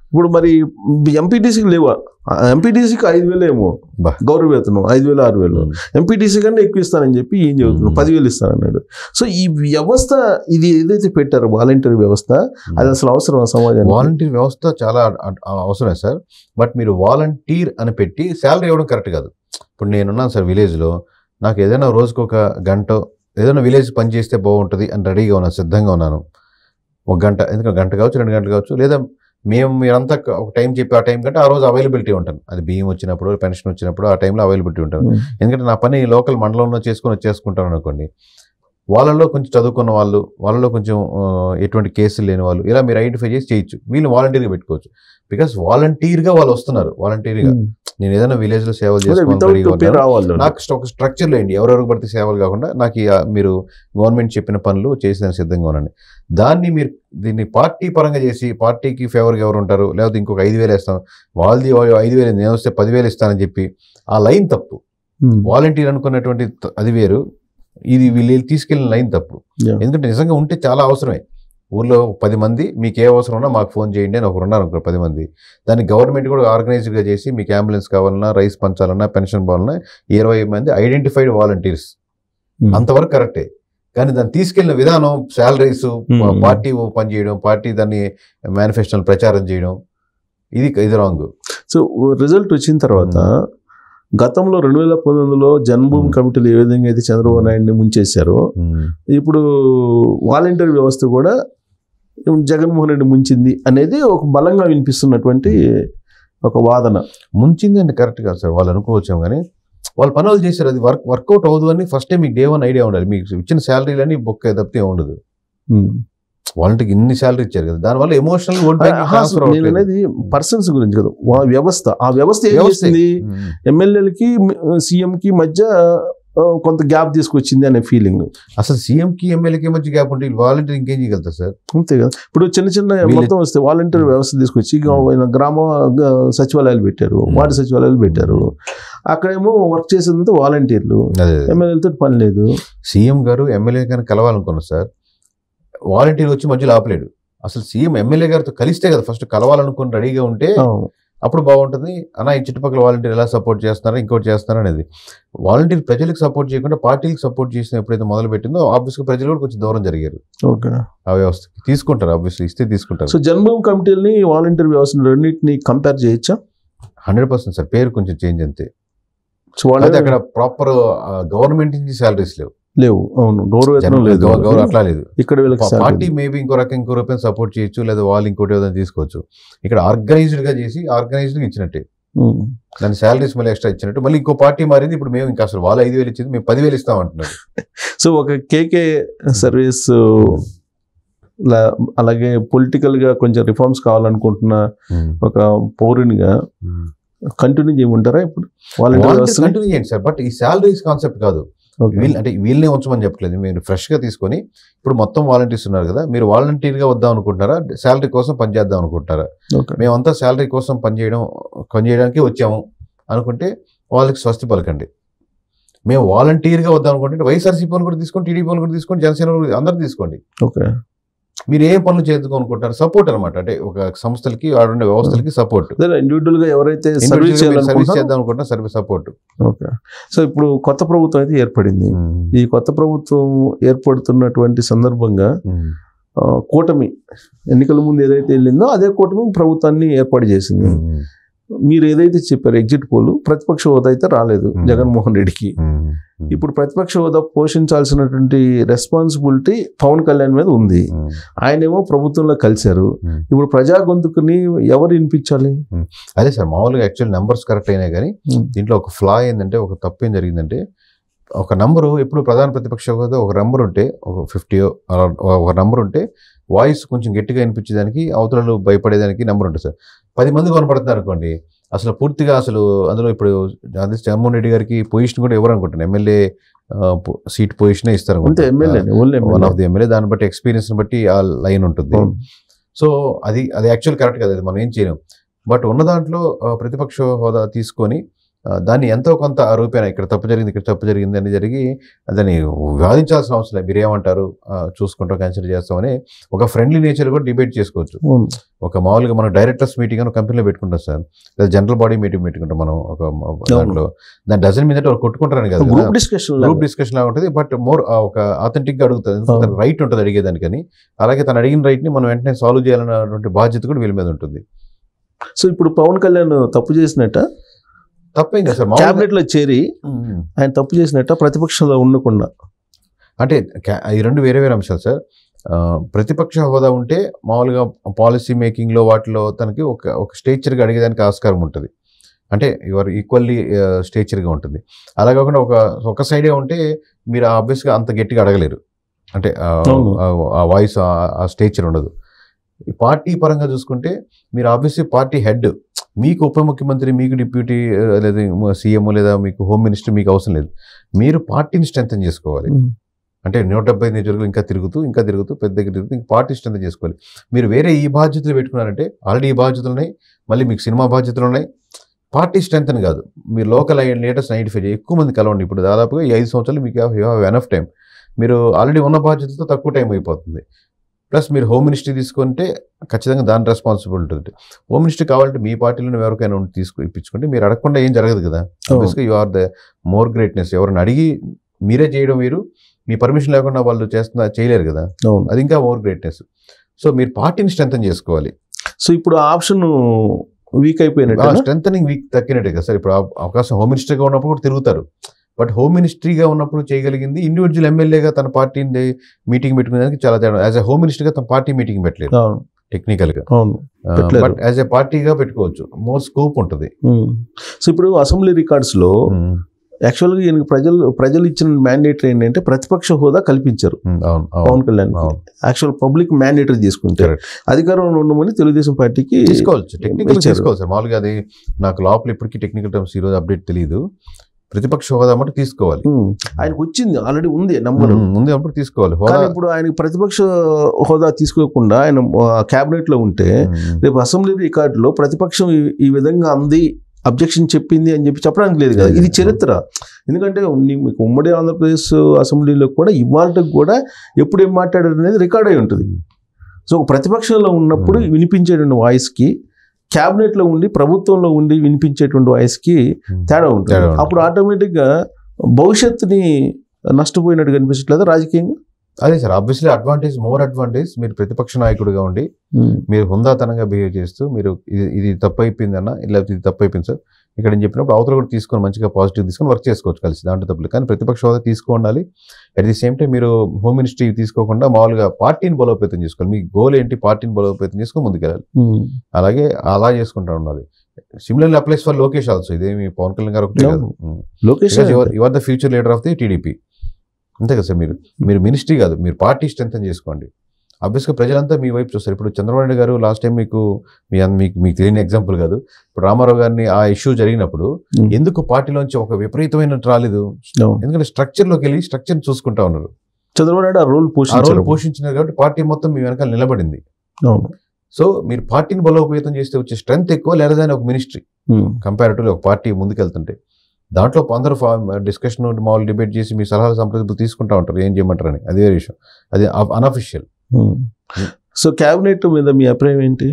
ఇప్పుడు మరి ఎంపీటీసీకి లేవా ఎంపీటీసీకి ఐదు వేలు ఏమో బా. గౌరవ వేతనం ఐదు వేలు ఆరు వేలు ఎంపీటీసీ కన్నా ఎక్కువ ఇస్తానని చెప్పి ఏం చెబుతున్నాడు మ్మ్. పదివేలు ఇస్తానన్నాడు సో ఈ వ్యవస్థ ఇది ఏదైతే పెట్టారో వాలంటీర్ వ్యవస్థ అది అసలు అవసరం సమాజానికి వాలంటీర్ వ్యవస్థ చాలా అ- అ- అవసరమే సార్ బట్ మీరు వాలంటీర్ అని పెట్టి శాలరీ ఇవ్వడం కరెక్ట్ కాదు ఇప్పుడు నేనున్నాను సార్ విలేజ్లో నాకు ఏదైనా రోజుకు ఒక గంట ఏదైనా విలేజ్ పని చేస్తే బాగుంటుంది అని రెడీగా ఉన్నాను సిద్ధంగా ఉన్నాను ఒక గంట ఎందుకంటే గంట కావచ్చు రెండు గంటలు కావచ్చు లేదా మేము మీరంతా ఒక టైం చెప్పి ఆ టైం కంటే ఆ రోజు అవైలబిలిటీ ఉంటాను అది బియ్యం వచ్చినప్పుడు పెన్షన్ వచ్చినప్పుడు ఆ టైంలో అవైలబిలిటీ ఉంటాను మ్మ్. ఎందుకంటే నా పని లోకల్ మండలంలో చేసుకొని వచ్చేసుకుంటాను అనుకోండి వాళ్ళలో కొంచెం చదువుకున్న వాళ్ళు వాళ్ళలో కొంచెం ఆ, ఎటువంటి కేసులు లేని వాళ్ళు ఇలా మీరు ఐడెంటిఫై చేసి చేయొచ్చు వీళ్ళు వాలంటీర్గా పెట్టుకోవచ్చు బికాస్ వాలంటీర్గా వాళ్ళు వస్తున్నారు వాలంటీర్గా మ్మ్. నేను ఏదైనా విలేజ్లో సేవలు అదే చేసుకోవాలి without రెడీగా pay ఉన్నాను. రావాలి నాకు ఒక స్ట్రక్చర్లో ఏంటి ఎవరెవరికి పడితే సేవలు కాకుండా నాకు ఈ, ఆ, మీరు గవర్నమెంట్ చెప్పిన పనులు చేసేదానికి సిద్ధంగా ఉండండి దాన్ని మీరు దీన్ని పార్టీ పరంగా చేసి పార్టీకి ఫేవర్గా ఎవరు ఉంటారు లేకపోతే ఇంకొక ఐదు వేలు వేస్తాం వాళ్ళది వా- ఐదు వేలు నేను వస్తే పదివేలు ఇస్తానని చెప్పి ఆ లైన్ తప్పు మ్మ్. వాలంటీర్ అనుకున్నటువంటి త- అది వేరు ఇది వీళ్ళు తీసుకెళ్ళిన లైన్ తప్పు Yeah. ఎందుకంటే నిజంగా ఉంటే చాలా అవసరమే ఊర్లో పది మంది మీకు ఏ అవసరం ఉన్నా మాకు ఫోన్ చేయండి అని ఒకరు ఉన్నారు అనుకో పది మంది దాన్ని గవర్నమెంట్ కూడా ఆర్గనైజ్డ్గా చేసి మీకు అంబులెన్స్ కావాలన్నా రైస్ పంచాలన్నా పెన్షన్ పోవాలన్నా ఇరవై మంది ఐడెంటిఫైడ్ వాలంటీర్స్ మ్మ్. అంతవరకు కరెక్టే కానీ దాన్ని తీసుకెళ్లిన విధానం శాలరీస్ Hmm. పార్టీ పని చేయడం పార్టీ దాన్ని మేనిఫెస్టోలు ప్రచారం చేయడం ఇది ఇది రాంగ్ సో రిజల్ట్ వచ్చిన తర్వాత గతంలో రెండు వేల పంతొమ్మిదిలో జన్మభూమి మ్మ్. కమిటీలు ఏ విధంగా అయితే చంద్రబాబు నాయుడిని ముంచేశారో ఇప్పుడు వాలంటీర్ వ్యవస్థ కూడా జగన్మోహన్ రెడ్డి ముంచింది అనేది ఒక బలంగా వినిపిస్తున్నటువంటి ఒక వాదన ముంచింది అంటే కరెక్ట్ కాదు సార్ వాళ్ళు అనుకోవచ్చాం కానీ వాళ్ళు పని వాళ్ళు చేశారు అది వర్క్ వర్కౌట్ అవ్వదు అని ఫస్ట్ టైం మీకు డే వన్ ఐడియా ఉండాలి మీకు ఇచ్చిన శాలరీలని బొక్క తప్పితే ఏం ఉండదు వాళ్ళకి ఇన్ని శాలరీ ఇచ్చారు కదా దానివల్ల ఎమోషనల్ ఓట్ ఆహా, అసలు నేను అనేది పర్సన్స్ గురించి కదా వా- వ్యవస్థ ఆ వ్యవస్థ ఏం చేసింది ఎమ్మెల్యేలకి సీఎంకి మధ్య ఆ, కొంత గ్యాప్ తీసుకొచ్చింది అనే ఫీలింగ్ అసలు సీఎం కి ఎమ్మెల్యేకి మధ్య గ్యాప్ ఉంటే వాలంటీర్ ఇంకేం చేయగలుగుతారు సార్ అంతే కదా ఇప్పుడు చిన్న చిన్న వీళ్ళ- మొత్తం వస్తే వాలంటీర్ వ్యవస్థ తీసుకొచ్చి గా- గ్రామ గ- సచివాలయాలు పెట్టారు Hmm. వార్డు సచివాలయాలు పెట్టారు అక్కడేమో వర్క్ చేసేదంతా వాలంటీర్లు అదే ఎమ్మెల్యేలతో పని లేదు సీఎం గారు ఎమ్మెల్యే గారిని కలవాలనుకున్నారు సార్ వాలంటీర్ వచ్చి మధ్యలో ఆపలేడు అసలు సీఎం ఎమ్మెల్యే గారితో కలిస్తే కదా ఫస్ట్ కలవాలనుకుని రెడీగా ఉంటే అవును. అప్పుడు బాగుంటుంది అన్న ఈ చుట్టుపక్కల వాలంటీర్ ఎలా సపోర్ట్ చేస్తున్నారు ఇంకోటి చేస్తున్నారు అనేది వాలంటీర్ ప్రజలకు సపోర్ట్ చేయకుండా పార్టీలకు సపోర్ట్ చేసిన ఎప్పుడైతే మొదలు పెట్టిందో ఆబ్వియస్గా ప్రజలు కూడా కొంచెం దూరం జరిగారు ఓకే ఆ వ్యవస్థకి తీసుకుంటారు ఆబ్వియస్లీ ఇస్తే తీసుకుంటారు సో జన్మభూమి కమిటీలని వాలంటీర్ వ్యవస్థ రెండింటిని కంపేర్ చేయొచ్చా హండ్రెడ్ పర్సెంట్ సార్ పేరు కొంచెం చేంజ్ అంతే సో వాళ్ళ అయితే అక్కడ ప్రాపర్ గవర్నమెంట్ నుంచి శాలరీస్ లేవు లేవు అవును గౌరవేతనం లేదు గవ- గవ- అట్లా లేదు ఇక్కడ వీళ్ళకి పా- salary. పార్టీ మేబీ ఇంకో రకం ఇంకో రూపాయలు సపోర్ట్ చేయొచ్చు లేదా వాళ్ళు ఇంకోటి ఏదైనా తీసుకోవచ్చు ఇక్కడ ఆర్గనైజ్డ్ గా చేసి ఆర్గనైజ్డ్ గా ఇచ్చినట్టే ఉమ్. దాని శాలరీస్ మళ్ళీ ఎక్స్ట్రా ఇచ్చినట్టు మళ్ళీ ఇంకో పార్టీ మారింది ఇప్పుడు మేము ఇంకా అసలు వాళ్ళు ఐదు వేలు ఇచ్చింది మేము పదివేలు ఇస్తాం అంటున్నారు సో ఒక కేకే సర్వీస్ లా- అలాగే పొలిటికల్ గా కొంచెం రిఫార్మ్స్ కావాలనుకుంటున్న ఒక పౌరునిగా కంటిన్యూ చేయమంటారా ఇప్పుడు వాలంటీర్ వ్యవస్థ కంటిన్యూ చేయండి సార్ బట్ ఈ శాలరీస్ కాన్సెప్ట్ కాదు వీళ్ళు అంటే వీళ్ళనే ఉంచమని చెప్పట్లేదు మీరు ఫ్రెష్ గా తీసుకొని ఇప్పుడు మొత్తం వాలంటీర్స్ ఉన్నారు కదా మీరు వాలంటీర్ గా వద్దాం అనుకుంటారా శాలరీ కోసం పనిచేద్దాం అనుకుంటారా మేమంతా శాలరీ కోసం పనిచేయడం పనిచేయడానికి వచ్చాము అనుకుంటే వాళ్ళకి స్వస్తి పలకండి మేము వాలంటీర్గా వద్దాం అనుకుంటే వైఎస్ఆర్సీపీ వాళ్ళు కూడా తీసుకోండి టీడీపీ వాళ్ళు కూడా తీసుకోండి జనసేన వాళ్ళు కూడా అందరూ తీసుకోండి ఓకే మీరు ఏ పనులు చేద్దాం అనుకుంటారు సపోర్ట్ అనమాట అంటే ఒక సంస్థలకి ఆడుండే వ్యవస్థలకి సపోర్ట్ ఇండివిజువల్ గా ఎవరైతే సర్వీస్ సర్వీస్ చేయాలనుకుంటున్నారో చేద్దాం అనుకుంటున్నా సర్వీస్ సపోర్ట్ ఓకే సో ఇప్పుడు కొత్త ప్రభుత్వం అయితే ఏర్పడింది ఈ కొత్త ప్రభుత్వం ఏర్పడుతున్నటువంటి సందర్భంగా ఆ, కూటమి ఎన్నికల ముందు ఏదైతే వెళ్ళిందో అదే కూటమి ప్రభుత్వాన్ని ఏర్పాటు చేసింది మీరు ఏదైతే చెప్పారు ఎగ్జిట్ పోల్ ప్రతిపక్ష హోదా అయితే రాలేదు Hmm. జగన్మోహన్ రెడ్డికి ఇప్పుడు ప్రతిపక్ష హోదా పోషించాల్సినటువంటి రెస్పాన్సిబిలిటీ పవన్ కళ్యాణ్ మీద ఉంది ఆయనేమో ప్రభుత్వంలో కలిశారు Hmm. ఇప్పుడు ప్రజా గొంతుకుని ఎవరు వినిపించాలి అదే సార్ మామూలుగా యాక్చువల్ నెంబర్స్ కరెక్ట్ అయినా కానీ Hmm. దీంట్లో ఒక ఫ్లా ఏంటంటే ఒక తప్పు ఏం జరిగిందంటే ఒక నంబరు ఎప్పుడు ప్రధాన ప్రతిపక్ష హోదా ఒక నంబర్ ఉంటే ఒక ఫిఫ్టీ ఒక నంబర్ ఉంటే వాయిస్ కొంచెం గట్టిగా వినిపించేదానికి అవతలలు భయపడేదానికి నెంబర్ ఉంటుంది సార్ పది మంది కనపడుతున్నారు అనుకోండి అసలు పూర్తిగా అసలు అందులో ఇప్పుడు అదే జగన్మోహన్ రెడ్డి గారికి పొజిషన్ కూడా ఎవరు అనుకుంటాను ఎమ్మెల్యే సీట్ పొజిషన్ ఇస్తారు అంతే MLA only one of the MLA దాన్ని బట్టి ఎక్స్పీరియన్స్ బట్టి ఆ లైన్ ఉంటుంది సో అది అది యాక్చువల్ కరెక్ట్ కదా అది మనం ఏం చేయలేం బట్ ఉన్న దాంట్లో ఆ, ప్రతిపక్ష హోదా తీసుకొని ఆ, దాన్ని ఎంతో కొంత ఆ రూపేణ ఇక్కడ తప్పు జరిగింది ఇక్కడ తప్పు జరిగింది అని జరిగి దాన్ని వాదించాల్సిన అవసరం లేదు మీరు ఏమంటారు ఆ, చూసుకుంటాం కన్సిడర్ చేస్తామని ఒక ఫ్రెండ్లీ నేచర్ కూడా డిబేట్ చేసుకోవచ్చు అవును. ఒక మామూలుగా మనం డైరెక్టర్స్ మీటింగ్ అని కంపెనీలో పెట్టుకుంటాం సార్ లేదా జనరల్ బాడీ మీటింగ్ పెట్టుకుంటాం మనం ఒక ఒక దాంట్లో దాని డజన్ మీద వాళ్ళు కొట్టుకుంటారని కాదు గ్రూప్ డిస్కషన్ గ్రూప్ డిస్కషన్ లాగా ఉంటుంది బట్ మోర్ ఒక ఆథెంటిక్ గా అడుగుతుంది ఎందుకంటే అవును. రైట్ ఉంటుంది అడిగేదానికని అలాగే తను అడిగిన రైట్ ని మనం వెంటనే సాల్వ్ చేయాలన్నటువంటి బాధ్యత కూడా వీళ్ళ మీద ఉంటుంది సో ఇప్పుడు పవన్ కళ్యాణ్ తప్పు చేసినట్ట తప్పేం కదా సార్ మామూలుగా- క్యాబినెట్ లో చేరి ఉమ్. ఆయన తప్పు చేసినట్ట ప్రతిపక్షంలో ఉండకుండా అంటే క్యా- ఈ రెండు వేరే వేరే అంశాలు సార్ ఆ, ప్రతిపక్ష హోదా ఉంటే మామూలుగా పాలసీ మేకింగ్లో వాటిలో తనకి ఒక ఒక స్టేచర్గా అడిగేదానికి ఆస్కారం ఉంటుంది అంటే యువర్ ఈక్వల్లీ స్టేచర్గా ఉంటుంది అలా కాకుండా ఒక ఒక సైడే ఉంటే మీరు ఆబ్వియస్గా అంత గట్టిగా అడగలేరు అంటే ఆ, అవును. ఆ- ఆ వాయిస్ ఆ స్టేచర్ ఉండదు ఈ పార్టీ పరంగా చూసుకుంటే మీరు ఆబ్వియస్లీ పార్టీ హెడ్ మీకు ఉప ముఖ్యమంత్రి మీకు డిప్యూటీ ఆ, లేదా సీఎం లేదా మీకు హోమ్ మినిస్టర్ మీకు అవసరం లేదు మీరు పార్టీని స్ట్రెంగ్ చేసుకోవాలి అంటే నూట డెబ్బై నియోజకవర్గాలు ఇంకా తిరుగుతూ ఇంకా తిరుగుతూ పెద్ద దగ్గర తిరుగుతూ ఇంకా పార్టీ స్ట్రెంత్ చేసుకోవాలి మీరు వేరే ఈ బాధ్యతలు పెట్టుకున్నారంటే ఆల్రెడీ ఈ బాధ్యతలు ఉన్నాయి మళ్ళీ మీకు సినిమా బాధ్యతలు ఉన్నాయి పార్టీ స్ట్రెంత్ అని కాదు మీరు లోకల్ లీడర్స్ ఐడెంటిఫై చేయి ఎక్కువ మంది కలవండి ఇప్పుడు దాదాపుగా ఈ ఐదు సంవత్సరాలు మీకు యూ హ్యావ్ ఎనఫ్ టైం మీరు ఆల్రెడీ ఉన్న బాధ్యతతో తక్కువ టైం అయిపోతుంది ప్లస్ మీరు హోమ్ మినిస్ట్రీ తీసుకుంటే ఖచ్చితంగా దాని రెస్పాన్సిబిలిటీ ఉంటుంది హోమ్ మినిస్ట్రీ కావాలంటే మీ పార్టీలో ఎవరికైనా ఉండి తీసుకు ఇప్పించుకుంటే మీరు అడగకుండా ఏం జరగదు కదా ఆబ్వియస్గా you are the more greatness ఎవరిని అడిగి మీరే చేయడం మీరు మీ పర్మిషన్ లేకుండా వాళ్ళు చేస్తున్నా చేయలేరు కదా అవును అది ఇంకా మోర్ గ్రేట్నెస్ సో మీరు పార్టీని స్ట్రెంగ్ చేసుకోవాలి సో ఇప్పుడు ఆప్షన్ వీక్ అయిపోయినట్టు స్ట్రెంగ్ వీక్ తగ్గినట్టే కదా సార్ ఇప్పుడు ఆ అవకాశం హోమ్ మినిస్టర్గా ఉన్నప్పుడు కూడా తిరుగుతారు బట్ హోమ్ మినిస్ట్రీగా ఉన్నప్పుడు చేయగలిగింది ఇండివిజువల్ ఎమ్మెల్యేగా తన పార్టీని మీటింగ్ పెట్టుకునేదానికి చాలా తేడా యాజ్ ఎ హోమ్ మినిస్టర్గా తన పార్టీ మీటింగ్ పెట్టలేదు అవును టెక్నికల్గా అవును పెట్టలేరు. బట్ యాజ్ ఎ పార్టీగా పెట్టుకోవచ్చు మోర్ స్కోప్ ఉంటుంది ఉమ్. సో ఇప్పుడు అసెంబ్లీ రికార్డ్స్ లో యాక్చువల్గా ఈయనకి ప్రజలు ప్రజలు ఇచ్చిన మ్యాండేట్ ఏంటంటే ప్రతిపక్ష హోదా కల్పించారు ఉమ్, అవును పవన్ అవును కళ్యాణ్ అవును. యాక్చువల్ పబ్లిక్ మ్యాండేటరీ తీసుకుంటారు Correct. అధికారంలో ఉండమని తెలుగుదేశం పార్టీకి తీసుకోవచ్చు టెక్నికల్ ఇచ్చారు. తీసుకోవచ్చు సార్ మామూలుగా అది నాకు లోపల ఇప్పటికీ టెక్నికల్ టర్మ్స్ ఈ రోజు అప్డేట్ తెలియదు ప్రతిపక్ష హోదా మటు తీసుకోవాలి ఉమ్. ఆయనకు వచ్చింది ఆల్రెడీ ఉంది నెంబర్ ఉమ్, ముందు అప్పుడు తీసుకోవాలి హోదా కానీ ఇప్పుడు ఆయనకి ప్రతిపక్ష హోదా తీసుకోకుండా ఆయన క్యాబినెట్ లో ఉంటే ఉమ్, రేపు అసెంబ్లీ రికార్డులో ప్రతిపక్షం ఈ- ఈ విధంగా అంది అబ్జెక్షన్ చెప్పింది అని చెప్పి చెప్పడానికి లేదు కదా ఇది చరిత్ర ఎందుకంటే నీ- మీకు ఉమ్మడి ఆంధ్రప్రదేశ్ అసెంబ్లీలో కూడా ఇవాళకి కూడా ఎప్పుడు ఏం మాట్లాడారు అనేది రికార్డ్ అయి ఉంటుంది సో ఒక ప్రతిపక్షంలో ఉన్నప్పుడు Hmm. వినిపించేటువంటి వాయిస్కి క్యాబినెట్లో ఉండి ప్రభుత్వంలో ఉండి వినిపించేటువంటి వాయిస్కి ఉమ్. తేడా ఉంటుంది తేడా ఉంటుంది. అప్పుడు ఆటోమేటిక్గా భవిష్యత్తుని నష్టపోయినట్టు కనిపించట్లేదు రాజకీయంగా అదే sir obviously advantage more advantage మీరు ప్రతిపక్ష నాయకుడిగా ఉండి మీరు హుందాతనంగా బిహేవ్ చేస్తూ మీరు ఇది ఇది తప్పు అయిపోయిందన్న లేకపోతే ఇది తప్పు అయిపోయింది సార్ ఇక్కడ నేను చెప్పినప్పుడు అవతల కూడా తీసుకొని మంచిగా పాజిటివ్ తీసుకొని వర్క్ చేసుకోవచ్చు కలిసి దాంట్లో తప్పులు కానీ ప్రతిపక్ష హోదా తీసుకోవాలి అట్ ది సేమ్ టైం మీరు హోమ్ మినిస్ట్రీ తీసుకోకుండా మామూలుగా పార్టీని బలోపేతం చేసుకోవాలి మీ గోల్ ఏంటి పార్టీని బలోపేతం చేసుకొని ముందుకెళ్ళాలి అలాగే అలా చేసుకుంటూ ఉండాలి similarly applies for Lokesh also ఇదేమి పవన్ కళ్యాణ్ గారు ఒకటే కాదు Lokesh your the future leader of the TDP అంతే కదా సార్ మీరు మీరు మినిస్ట్రీ కాదు మీరు పార్టీ స్ట్రెంగ్ చేసుకోండి అబ్వియస్గా ప్రజలంతా మీ వైపు చూస్తారు ఇప్పుడు చంద్రబాబు నాయుడు గారు లాస్ట్ టైం మీకు మీ అన్- మీకు మీకు తెలియని ఎగ్జాంపుల్ కాదు ఇప్పుడు రామారావు గారిని ఆ ఇష్యూ జరిగినప్పుడు Hmm. ఎందుకు పార్టీలోంచి ఒక విపరీతమైన రాలేదు అవును. ఎందుకంటే స్ట్రక్చర్లోకి వెళ్ళి స్ట్రక్చర్ చూసుకుంటా ఉన్నారు చంద్రబాబు నాయుడు ఆ రోల్ ఆ రోల్ పోషించారు పోషించినారు కాబట్టి పార్టీ మొత్తం మీ వెనకాల నిలబడింది అవును సో మీరు పార్టీని బలోపేతం చేస్తే వచ్చే స్ట్రెంత్ ఎక్కువ లేదా ఒక మినిస్ట్రీ ఉమ్. కంపారిటివ్లీ ఒక పార్టీ ముందుకెళ్తుంటే దాంట్లో అందరూ డిస్కషన్ మామూలు డిబేట్ చేసి మీ సలహాలు సంప్రదింపులు తీసుకుంటా ఉంటారు ఏం చేయమంటారు అని అదే విషయం అది అనఫిషియల్ ఉమ్. సో క్యాబినెట్ మీద మీ అభిప్రాయం ఏంటి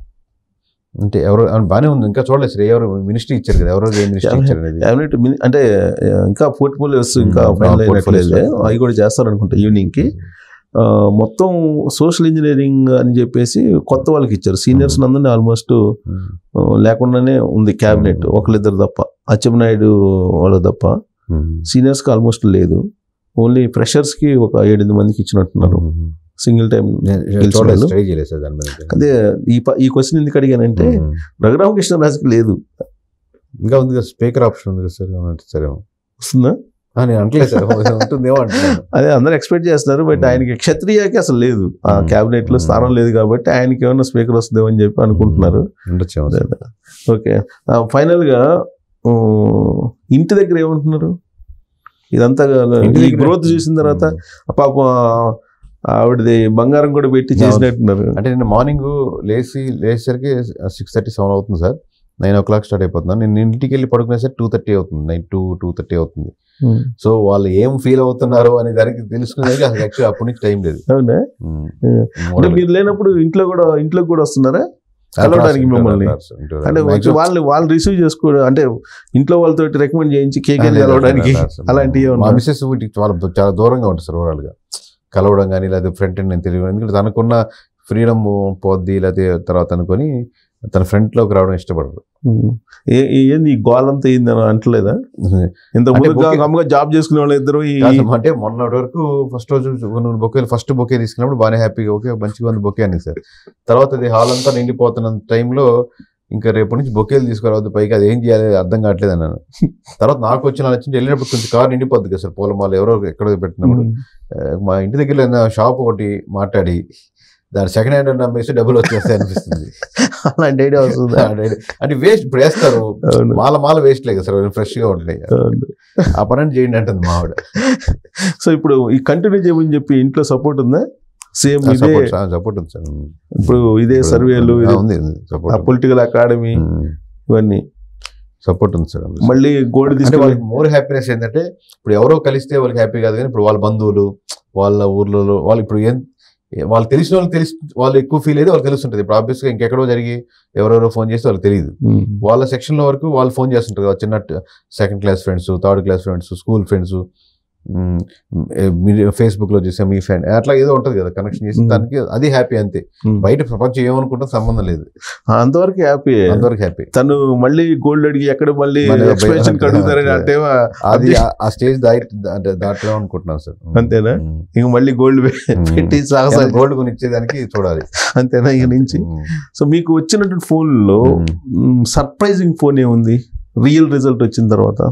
అంటే ఎవరు అవును, బాగానే ఉంది ఇంకా చూడలేదు సార్ ఎవరు మినిస్ట్రీ ఇచ్చారు కదా ఎవరో ఏ మినిస్ట్రీ ఇచ్చారు అనేది క్యాబినెట్ మిని- అంటే ఆ, ఇంకా పోర్ట్ఫోలియోస్ ఇంకా ఉమ్, ఫైనల్ ఆ, portfolios అయినట్లేదు లో. అవి కూడా చేస్తారనుకుంటా ఈవినింగ్ కి ఆ, మొత్తం సోషల్ ఇంజనీరింగ్ అని చెప్పేసి కొత్త వాళ్ళకి ఇచ్చారు సీనియర్స్ అందరినీ ఆల్మోస్ట్ లేకుండానే ఉంది క్యాబినెట్ ఒకళ్ళిద్దరు తప్ప అచ్చెన్నాయుడు వాళ్ళకి తప్ప సీనియర్స్ కి ఆల్మోస్ట్ లేదు ఓన్లీ ఫ్రెషర్స్ కి ఒక ఏడెనిమిది మందికి ఇచ్చినట్టున్నారు సింగిల్ టైం చూడలేదు వాళ్ళు. ట్రై చేయలేదు సార్ దాని మీద అదే ఈ ప- ఈ క్వశ్చన్ ఎందుకు అడిగానంటే ఉమ్. రఘురామకృష్ణరాజుకి లేదు ఇంకా ఉంది కదా స్పీకర్ ఆప్షన్ ఉంది కదా సార్ ఏమన్నా సరే వస్తుందా ఆ, నేను అంటలేదు సార్ ఉంటుందేమో అంటున్నాను అదే అందరూ ఎక్స్పెక్ట్ చేస్తున్నారు బట్ Hmm. ఆయనకి క్షత్రియాకి అసలు లేదు ఆ Hmm. క్యాబినెట్ లో స్థానం Hmm. లేదు కాబట్టి ఆయనకి ఏమన్నా స్పీకర్ వస్తుందేమో అని చెప్పి అనుకుంటున్నారు ఉండొచ్చేమో అదే, సార్. అదే. ఓకే ఫైనల్ గా ఆ, ఇంటి దగ్గర ఏమంటున్నారు ఇదంతా ఇంటి ఈ దగ్గర- గ్రోత్ చూసిన తర్వాత ఆ పాపం ఆ- ఆవిడది బంగారం కూడా పెట్టి అవును. చేసినట్టున్నారు అంటే నేను మార్నింగ్ లేచి లేచేసరికి సిక్స్ థర్టీ సెవెన్ అవుతుంది sir nine o'clock start అయిపోతున్నాను నేను ఇంటికి వెళ్ళి పడుకునే సరే టూ థర్టీ అవుతుంది నైట్ టూ టూ థర్టీ అవుతుంది సో వాళ్ళు ఏం ఫీల్ అవుతున్నారు అనే దానికి తెలుసుకునేది అసలు యాక్చువల్ అప్పటి నుంచి టైం లేదు అవునా ఉమ్. అంటే మీరు లేనప్పుడు ఇంట్లో కూడా ఇంట్లోకి కూడా వస్తున్నారా కలవడానికి మిమ్మల్ని? అంటే వచ్చి వాళ్ళు వాళ్ళు రిసీవ్ చేసుకోవడం అంటే ఇంట్లో వాళ్ళతో రికమెండ్ చేయించి కేక్ కలవడానికి అలాంటివి మా ఏమన్నా మిస్సెస్ వీటికి చాలా చాలా దూరంగా ఉంటుంది సార్ ఓవరాల్ గా కలవడం కానీ లేదా ఫ్రెండ్ నేను తెలియదు ఎందుకంటే తనకున్న ఫ్రీడమ్ పోద్ది లేకపోతే తర్వాత అనుకొని తన ఫ్రంట్ లోకి రావడం ఇష్టపడరు ఉమ్. ఏ- ఏ- ఏంది ఈ గోల్ అంతా ఏంది అని అంటలేదా ఇంత అంటే ముందు bouquet- గమ్ముగా జాబ్ చేసుకునే వాళ్ళు ఇద్దరు ఈ కాదు, అంటే మొన్నటి వరకు ఫస్ట్ రోజు నువ్వు బొకే ఫస్ట్ బొకే తీసుకున్నప్పుడు బాగానే హ్యాపీగా ఓకే మంచిగా ఉంది బొకే అని సార్ తర్వాత అది హాల్ అంతా నిండిపోతున్న టైంలో ఇంకా రేపటి నుంచి బొకేలు తీసుకురావద్దు పైకి అది ఏం చేయాలి అర్థం కావట్లేదు అన్నాను తర్వాత నాకు వచ్చిన ఆలోచన వెళ్ళినప్పుడు కొంచెం కార్ నిండిపోద్ది కదా సార్ పూలమాల ఎవరో ఎక్కడో పెట్టినప్పుడు ఉమ్. ఆ, మా ఇంటి దగ్గర ఏదైనా షాప్ ఒకటి మాట్లాడి దాని సెకండ్ హ్యాండ్ నమ్మేసి డబ్బులు వచ్చేస్తాయి అనిపిస్తుంది అలాంటి ఐడియా వస్తుందా అంటే వేస్ట్ ఇప్పుడు వేస్తారు అవును మాల మాల వేస్ట్ లేదు సార్ ఫ్రెష్ గా ఉంటాయి అవును. ఆ పని చేయండి అంటుంది మా ఆవిడ సో ఇప్పుడు ఈ కంటిన్యూ చేయమని చెప్పి ఇంట్లో సపోర్ట్ ఉందా సేమ్ ఇదే సపోర్ట్ సపోర్ట్ ఉంది సార్ ఇప్పుడు ఇదే సర్వేలు ఆ, ఉంది సపోర్ట్ పొలిటికల్ అకాడమీ ఇవన్నీ సపోర్ట్ ఉంది సార్ మళ్ళీ గోల్డ్ అంటే తీసుకెళ్ళి వాళ్ళకి మోర్ హ్యాపీనెస్ ఏంటంటే ఇప్పుడు ఎవరో కలిస్తే వాళ్ళకి హ్యాపీ కాదు కానీ ఇప్పుడు వాళ్ళ బంధువులు వాళ్ళ ఊర్లలో వాళ్ళు ఇప్పుడు ఏం వాళ్ళు తెలిసిన వాళ్ళు తెలిసి వాళ్ళు ఎక్కువ ఫీల్ అయితే వాళ్ళకి తెలుస్తుంటుంది ఇప్పుడు ఆబ్వియస్గా ఇంకెక్కడో జరిగి ఎవరెవరో ఫోన్ చేస్తే వాళ్ళకి తెలియదు ఉమ్. వాళ్ళ సెక్షన్లో వరకు వాళ్ళు ఫోన్ చేస్తుంటారు కదా, చిన్న second class friends third class friends school friends మీరు ఫేస్బుక్ లో చూసా మీ ఫ్రెండ్ అట్లా ఏదో ఉంటది కదా కనెక్షన్ చేసి Hmm. దానికి అది హ్యాపీ అంతే ఉమ్. బయట ప్రపంచం ఏమనుకుంటా సంబంధం లేదు అంతవరకు హ్యాపీ అంతవరకు హ్యాపీ తను మళ్ళీ గోల్డ్ అడిగి ఎక్కడ మళ్ళీ మళ్ళీ ఎక్స్పెన్షన్ బయట- కడుగుతారని అంటే అది ఆ- ఆ స్టేజ్ దాటి అంటే దాటలో అనుకుంటున్నాను సార్ అంతేనా? ఇంక మళ్ళీ గోల్డ్ పెట్టి సాగసాలి గోల్డ్ కొని ఇచ్చేదానికి చూడాలి అంతేనా ఇక నుంచి ఉమ్. సో మీకు వచ్చినటువంటి ఫోన్లో ఉమ్. సర్ప్రైజింగ్ ఫోన్ ఏముంది రియల్ రిజల్ట్ వచ్చిన తర్వాత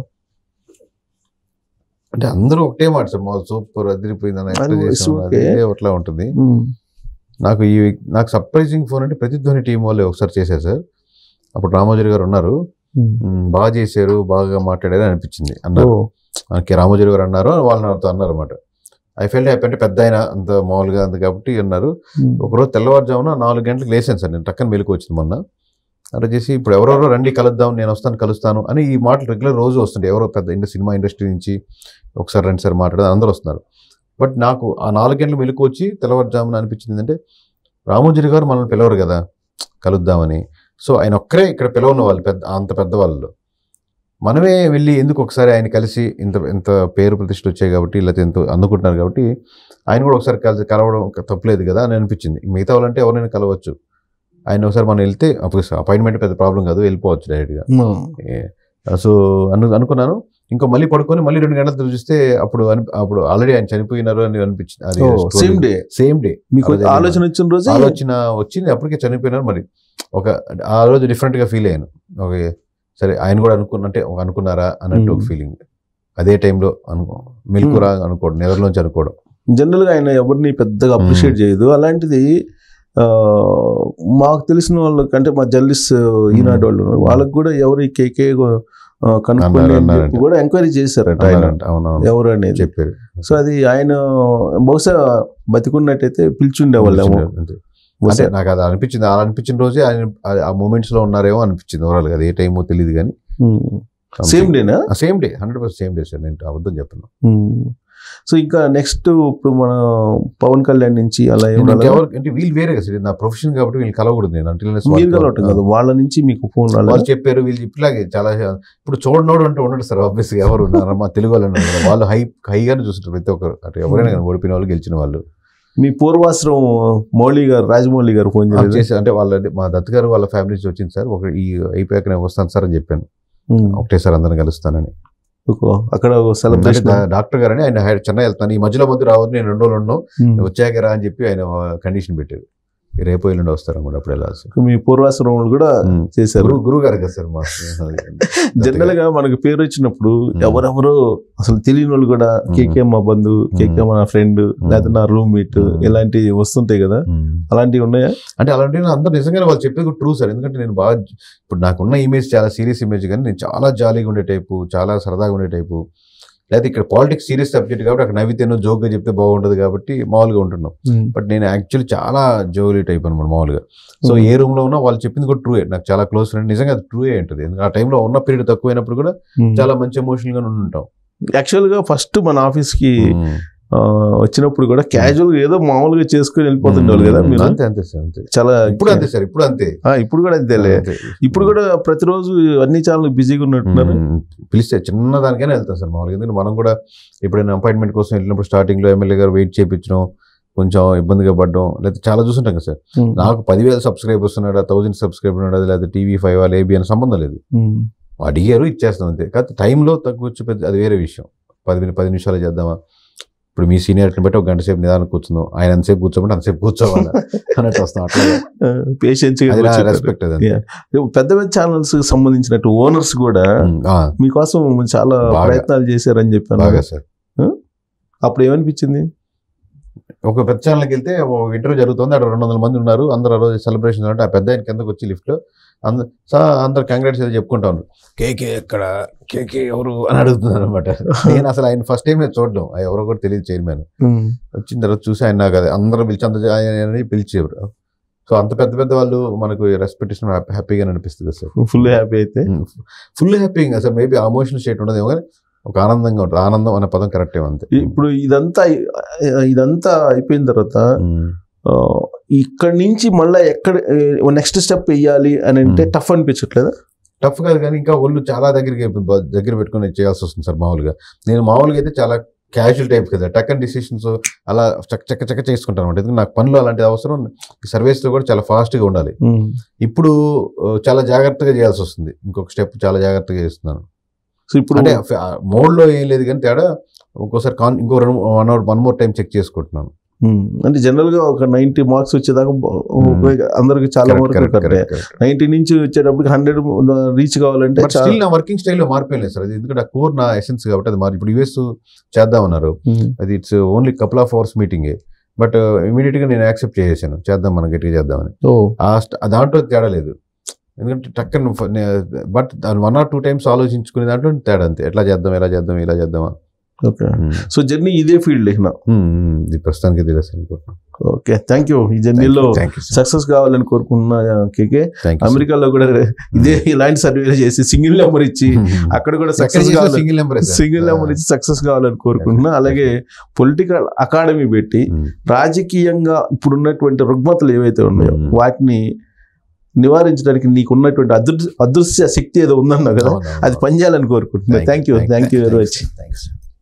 అంటే అందరూ ఒకటే మాట సార్ మా సూపర్ అదిరిపోయింది అని అది ఎట్లా చేసాం ఓకే. అది అట్లా ఉంటుంది నాకు ఈ నాకు సర్ప్రైజింగ్ ఫోన్ అంటే ప్రతిధ్వని టీం వాళ్ళే ఒకసారి చేశారు సార్ అప్పుడు రామోజీ గారు ఉన్నారు ఉమ్, బాగా చేశారు బాగా మాట్లాడారు అనిపించింది అన్నారు మనకి రామోజీ గారు అన్నారు వాళ్ళు నాతో అన్నారు అనమాట ఐ ఫెల్ట్ హ్యాపీ అంటే పెద్ద ఆయన అంత మామూలుగా అంత కాబట్టి అన్నారు ఒకరోజు తెల్లవారుజామున నాలుగు గంటలకు లేచాను సార్ నేను టక్కన మెలకు వచ్చింది మొన్న అలా చేసి ఇప్పుడు ఎవరెవరో రండి కలుద్దాం నేను వస్తాను కలుస్తాను అని ఈ మాటలు రెగ్యులర్ రోజు వస్తుంటాయి ఎవరో పెద్ద ఇండ సినిమా ఇండస్ట్రీ నుంచి ఒకసారి రండి సార్ మాట్లాడదాం అందరూ వస్తున్నారు బట్ నాకు ఆ నాలుగు గంటలు మెలకు వచ్చి తెల్లవారుజామున అనిపించింది ఏంటంటే రామోజీ గారు మనల్ని పిలవరు కదా కలుద్దామని సో ఆయన ఒక్కరే ఇక్కడ పిలవని వాళ్ళు పెద్ద అంత పెద్దవాళ్ళు మనమే వెళ్ళి ఎందుకు ఒకసారి ఆయన కలిసి ఇంత ఇంత పేరు ప్రతిష్ట వచ్చాయి కాబట్టి లేకపోతే ఎంతో అందుకుంటున్నారు కాబట్టి ఆయన కూడా ఒకసారి కలిసి కలవడం తప్పలేదు కదా అని అనిపించింది మిగతా వాళ్ళంటే ఎవరైనా కలవచ్చు ఆయన ఒకసారి మనం వెళ్తే అపాయింట్మెంట్ పెద్ద ప్రాబ్లం కాదు వెళ్ళిపోవచ్చు డైరెక్ట్గా సో అను అనుకున్నాను ఇంకో మళ్ళీ పడుకొని మళ్ళీ రెండు గంటల తర్వాత చూస్తే అప్పుడు అని అప్పుడు ఆల్రెడీ ఆయన చనిపోయినారు అని అనిపించింది అది సేమ్ డే సేమ్ డే మీకు ఆ రోజు ఆలోచన వచ్చిన రోజు ఆలోచన వచ్చింది అప్పటికే చనిపోయినారు మరి ఒక ఆ రోజు different గా ఫీల్ అయ్యాను ఓకే సరే ఆయన కూడా అనుకున్నట్టే ఒక అనుకున్నారా అన్నట్టు ఒక Hmm. ఫీలింగ్ అదే టైంలో అనుకో మెల్కురా అనుకోవడం నెవర్లోంచి అనుకోవడం జనరల్ గా ఆయన ఎవరిని పెద్దగా అప్రిషియేట్ చేయదు అలాంటిది ఆ, మాకు తెలిసిన వాళ్ళకి అంటే మా జర్నలిస్ట్ ఈనాడు వాళ్ళు ఉన్నారు. వాళ్ళకి కూడా ఎవరు ఈ కేకే కనుక్కొని అన్నారు, అని అన్నారంట. చెప్పి కూడా ఎంక్వైరీ చేశారట ఆయన అన్నారంట, అవునవును ఎవరు అనేది చెప్పారు సో అది ఆయన బహుశా బతికున్నట్టయితే పిలిచుండేవాళ్ళేమో అంతే. అంటే నాకు అది అనిపించింది అలా అనిపించిన రోజే ఆయన ఆ- ఆ మూమెంట్స్ లో ఉన్నారేమో అనిపించింది ఓవరాల్ అది ఏ టైమో తెలియదు కానీ సేమ్ డేనా same day hundred percent same day sir నేను అబద్ధం చెప్పను సో ఇంకా నెక్స్ట్ ఇప్పుడు మన పవన్ కళ్యాణ్ నుంచి అలా ఏం నేను రాలేదా? ఎవరు అంటే వీళ్ళు వేరే కదా సార్ ఇది నా ప్రొఫెషన్ కాబట్టి వీళ్ళు కలవకూడదు నేను అంటే మీరు కలవటం కాదు వాళ్ళ నుంచి మీకు ఫోన్ వాళ్ళు చెప్పారు వీళ్ళు ఇట్లాగే చాలా ఇప్పుడు చూడనోడు అంటే ఉండడు సార్ ఆబ్వియస్ ఎవరు ఉన్నారు మా తెలుగు వాళ్ళు ఉన్నారు కదా, వాళ్ళు హై హైగానే చూస్తుంటారు ప్రతి ఒక్కరు అంటే ఎవరైనా కానీ ఓడిపోయిన వాళ్ళు గెలిచిన వాళ్ళు మీ పూర్వాశ్రం మౌళి గారు రాజమౌళి గారు ఫోన్ నాకు చేయలేదు చేసి అంటే వాళ్ళ మా దత్ గారు వాళ్ళ ఫ్యామిలీ నుంచి వచ్చింది సార్ ఒక ఈ అయిపోయాక నేను వస్తాను సార్ అని చెప్పాను ఒకటేసారి అందరిని కలుస్తానని అక్కడ అంటే సెలబ్రేషన్ డా- డాక్టర్ గారని ఆయన హై- చెన్నై వెళ్తాను ఈ మధ్యలో మధ్య రావద్దు నేను రెండు రోజులు ఉన్నాను వచ్చాక రా అని చెప్పి ఆయన కండిషన్ పెట్టారు ఈ రేపు ఎల్లుండి వస్తారు అన్నమాట అప్పుడు వెళ్ళాల్సి మీ పూర్వాశ్రం వాళ్ళు కూడా చేశారు గురువు గురువు గారు కదా సార్ మా జనరల్ గా మనకు పేరు వచ్చినప్పుడు Hmm. ఎవరెవరో అసలు తెలియని వాళ్ళు కూడా కేకే మా బంధు కేకే మా ఫ్రెండ్ లేకపోతే నా రూమ్ మీట్ Hmm. ఇలాంటివి వస్తుంటాయి కదా అలాంటివి ఉన్నాయా అంటే అలాంటి అందరూ నిజంగానే వాళ్ళు చెప్పేది ట్రూ సార్ ఎందుకంటే నేను బాగా ఇప్పుడు నాకున్న ఇమేజ్ చాలా సీరియస్ ఇమేజ్ కానీ నేను చాలా జాలీగా ఉండే టైపు చాలా సరదాగా ఉండే టైపు లేకపోతే ఇక్కడ పాలిటిక్స్ సీరియస్ సబ్జెక్ట్ కాబట్టి అక్కడ నవ్వితేనో జోక్గా చెప్తే బాగుంటుంది కాబట్టి మామూలుగా ఉంటున్నాం బట్ నేను యాక్చువల్లీ చాలా జోలీ టైప్ అనమాట మామూలుగా సో ఏ రూమ్ లో ఉన్నా వాళ్ళు చెప్పింది కూడా ట్రూయే నాకు చాలా క్లోజ్ ఫ్రెండ్ నిజంగా అది ట్రూయే ఉంటుంది ఎందుకంటే ఆ టైంలో ఉన్న పీరియడ్ తక్కువైనప్పుడు కూడా చాలా మంచి ఎమోషనల్ గా ఉంటాం యాక్చువల్ గా ఫస్ట్ మన ఆఫీస్ కి ఆ, వచ్చినప్పుడు కూడా క్యాజువల్ గా ఏదో మామూలుగా చేసుకుని వెళ్ళిపోతుండేవాళ్ళు కదా మీరు అంతే అంతే సార్ అంతే చాలా ఇప్పుడు అంతే సార్ ఇప్పుడు అంతే ఆ, ఇప్పుడు కూడా అంతేలే అంతే. ఇప్పుడు కూడా ప్రతిరోజు అన్ని ఛానల్ బిజీగా ఉన్నట్టున్నారు మ్మ్. పిలిస్తే చిన్న దానికైనా వెళ్తాం సార్ మామూలుగా ఎందుకంటే మనం కూడా ఎప్పుడైనా అపాయింట్మెంట్ కోసం వెళ్ళినప్పుడు స్టార్టింగ్ లో ఎమ్మెల్యే గారు వెయిట్ చేయించడం కొంచెం ఇబ్బందిగా పడడం లేకపోతే చాలా చూస్తుంటాం కదా సార్ ఉమ్. నాకు పదివేల సబ్స్క్రైబర్స్ ఉన్నాడా థౌజండ్ సబ్స్క్రైబర్ ఉన్నాడా లేకపోతే టీవీ ఫైవ్ వాళ్ళు ఏబీ అని సంబంధం లేదు ఉమ్. అడిగారు ఇచ్చేస్తాం అంతే కాకపోతే టైంలో తక్కువ పెద్ద అది వేరే విషయం పది పది నిమిషాలు చేద్దామా ఇప్పుడు మీ సీనియర్ని బట్టి ఒక గంట సేపు నిదానం కూర్చుందాం ఆయన ఎంతసేపు కూర్చోబట్టి అంతసేపు కూర్చోవాలా అన్నట్టు వస్తాం అట్లా పేషెన్స్ అది నా రెస్పెక్ట్ అది అంతే. పెద్ద పెద్ద ఛానల్స్ సంబంధించినట్టు ఓనర్స్ కూడా మ్మ్. ఆ, మీకోసం చాలా బాగా. ప్రయత్నాలు చేశారని చెప్పాను బాగా సార్ అప్పుడు ఏమనిపించింది ఒక పెద్ద ఛానల్కి వెళ్తే ఇంటర్వ్యూ జరుగుతుంది అక్కడ రెండు వందల మంది ఉన్నారు అందరు ఆ రోజు సెలబ్రేషన్ అంటే ఆ పెద్ద ఆయన కిందకు వచ్చి లిఫ్ట్లో అందరు సార్ అందరు కంగ్రాట్స్ ఏదో చెప్పుకుంటా ఉన్నారు కేకే ఎక్కడ కేకే ఎవరు అని అడుగుతున్నారు అనమాట నేను అసలు ఆయన ఫస్ట్ టైం నేను చూడడం ఆ ఎవరో కూడా తెలియదు చైర్మన్ వచ్చిన తర్వాత చూసి ఆయన నాకు అది అందరూ పిలిచి అంత ఆయన అని పిలిచేవారు సో అంత పెద్ద పెద్ద వాళ్ళు మనకు రెస్పెక్ట్ ఇష్టం హ్యాపీగా అనిపిస్తుంది సార్ ఫుల్ హ్యాపీ అయితే ఫుల్ హ్యాపీగా అసలు మేబీ ఎమోషనల్ స్టేట్ ఉండదేమో కానీ ఒక ఆనందంగా ఉంటుంది ఆనందం అనే పదం కరెక్టే అంతే ఇప్పుడు ఇదంతా ఇదంతా అయిపోయిన తర్వాత ఆ, ఇక్కడి నుంచి మళ్ళీ ఎక్కడ నెక్స్ట్ స్టెప్ వెయ్యాలి అని అంటే Hmm. టఫ్ అనిపించట్లేదా టఫ్ కాదు కానీ ఇంకా ఒళ్ళు చాలా దగ్గరికి బ- దగ్గర పెట్టుకుని చేయాల్సి వస్తుంది సార్ మామూలుగా నేను మామూలుగా అయితే చాలా క్యాజువల్ టైప్ కదా టక్ అండ్ డిసిషన్స్ అలా చక్క చక్క చక్క చేసుకుంటాను అనమాట ఎందుకంటే నాకు పనులు అలాంటి అవసరం సర్వీస్లో కూడా చాలా ఫాస్ట్గా ఉండాలి ఇప్పుడు ఆ, చాలా జాగ్రత్తగా చేయాల్సి వస్తుంది ఇంకొక స్టెప్ చాలా జాగ్రత్తగా చేస్తున్నాను సో ఇప్పుడు అంటే మోడ్లో ఏం లేదు కానీ తేడా ఒక్కోసారి కాన్ ఇంకో రెండు one hour one more time check చేసుకుంటున్నాను Hmm. అంటే జనరల్ గా ఒక నైన్టీ మార్క్స్ వచ్చేదాకా బ- అందరికి చాలా Correct, వరకు correct, కరెక్టే correct, correct. నైన్టీ నుంచి వచ్చేటప్పటికి హండ్రెడ్ రీచ్ కావాలంటే బట్ స్టిల్ నా వర్కింగ్ స్టైల్లో మార్పేయలేదు సార్ అది ఎందుకంటే ఆ కోర్ నా ఎసెన్స్ కాబట్టి అది మారి ఇప్పుడు యూఎస్ చేద్దామన్నారు అది it's only couple of hours మీటింగే బట్ ఇమీడియట్ గా నేను యాక్సెప్ట్ చేసేసాను చేద్దాం మనం గట్టిగా చేద్దామని ఓ ఆ స్ట్- ఆ దాంట్లో తేడా లేదు ఎందుకంటే టక్కన but one or two times ఆలోచించుకునే దాంట్లో తేడా అంతే ఎట్లా చేద్దాం ఎలా చేద్దాం ఇలా చేద్దామా ఓకే సో జర్నీ ఇదే ఫీల్డ్ ఇక ఇది ప్రస్తుతానికి తెలియదు అనుకుంటున్నాను ఓకే థ్యాంక్ యూ ఈ జర్నీలో థ్యాంక్ యూ సక్సెస్ కావాలని కోరుకుంటున్నా కేకే థ్యాంక్ అమెరికాలో కూడా ఇదే ఇలాంటి సర్వే చేసి సింగిల్ నెంబర్ ఇచ్చి అక్కడ కూడా సక్సెస్ కావాలి సింగిల్ నెంబర్ సింగిల్ నెంబర్ ఇచ్చి సక్సెస్ కావాలని కోరుకుంటున్నా అలాగే పొలిటికల్ అకాడమీ పెట్టి రాజకీయంగా ఇప్పుడున్నటువంటి రుగ్మతలు ఏవైతే ఉన్నాయో Hmm. వాటిని నివారించడానికి నీకు ఉన్నటువంటి అదృ అదృశ్య శక్తి ఏదో ఉందన్నావు కదా అది పనిచేయాలని కోరుకుంటున్నా thank you thank you very much thanks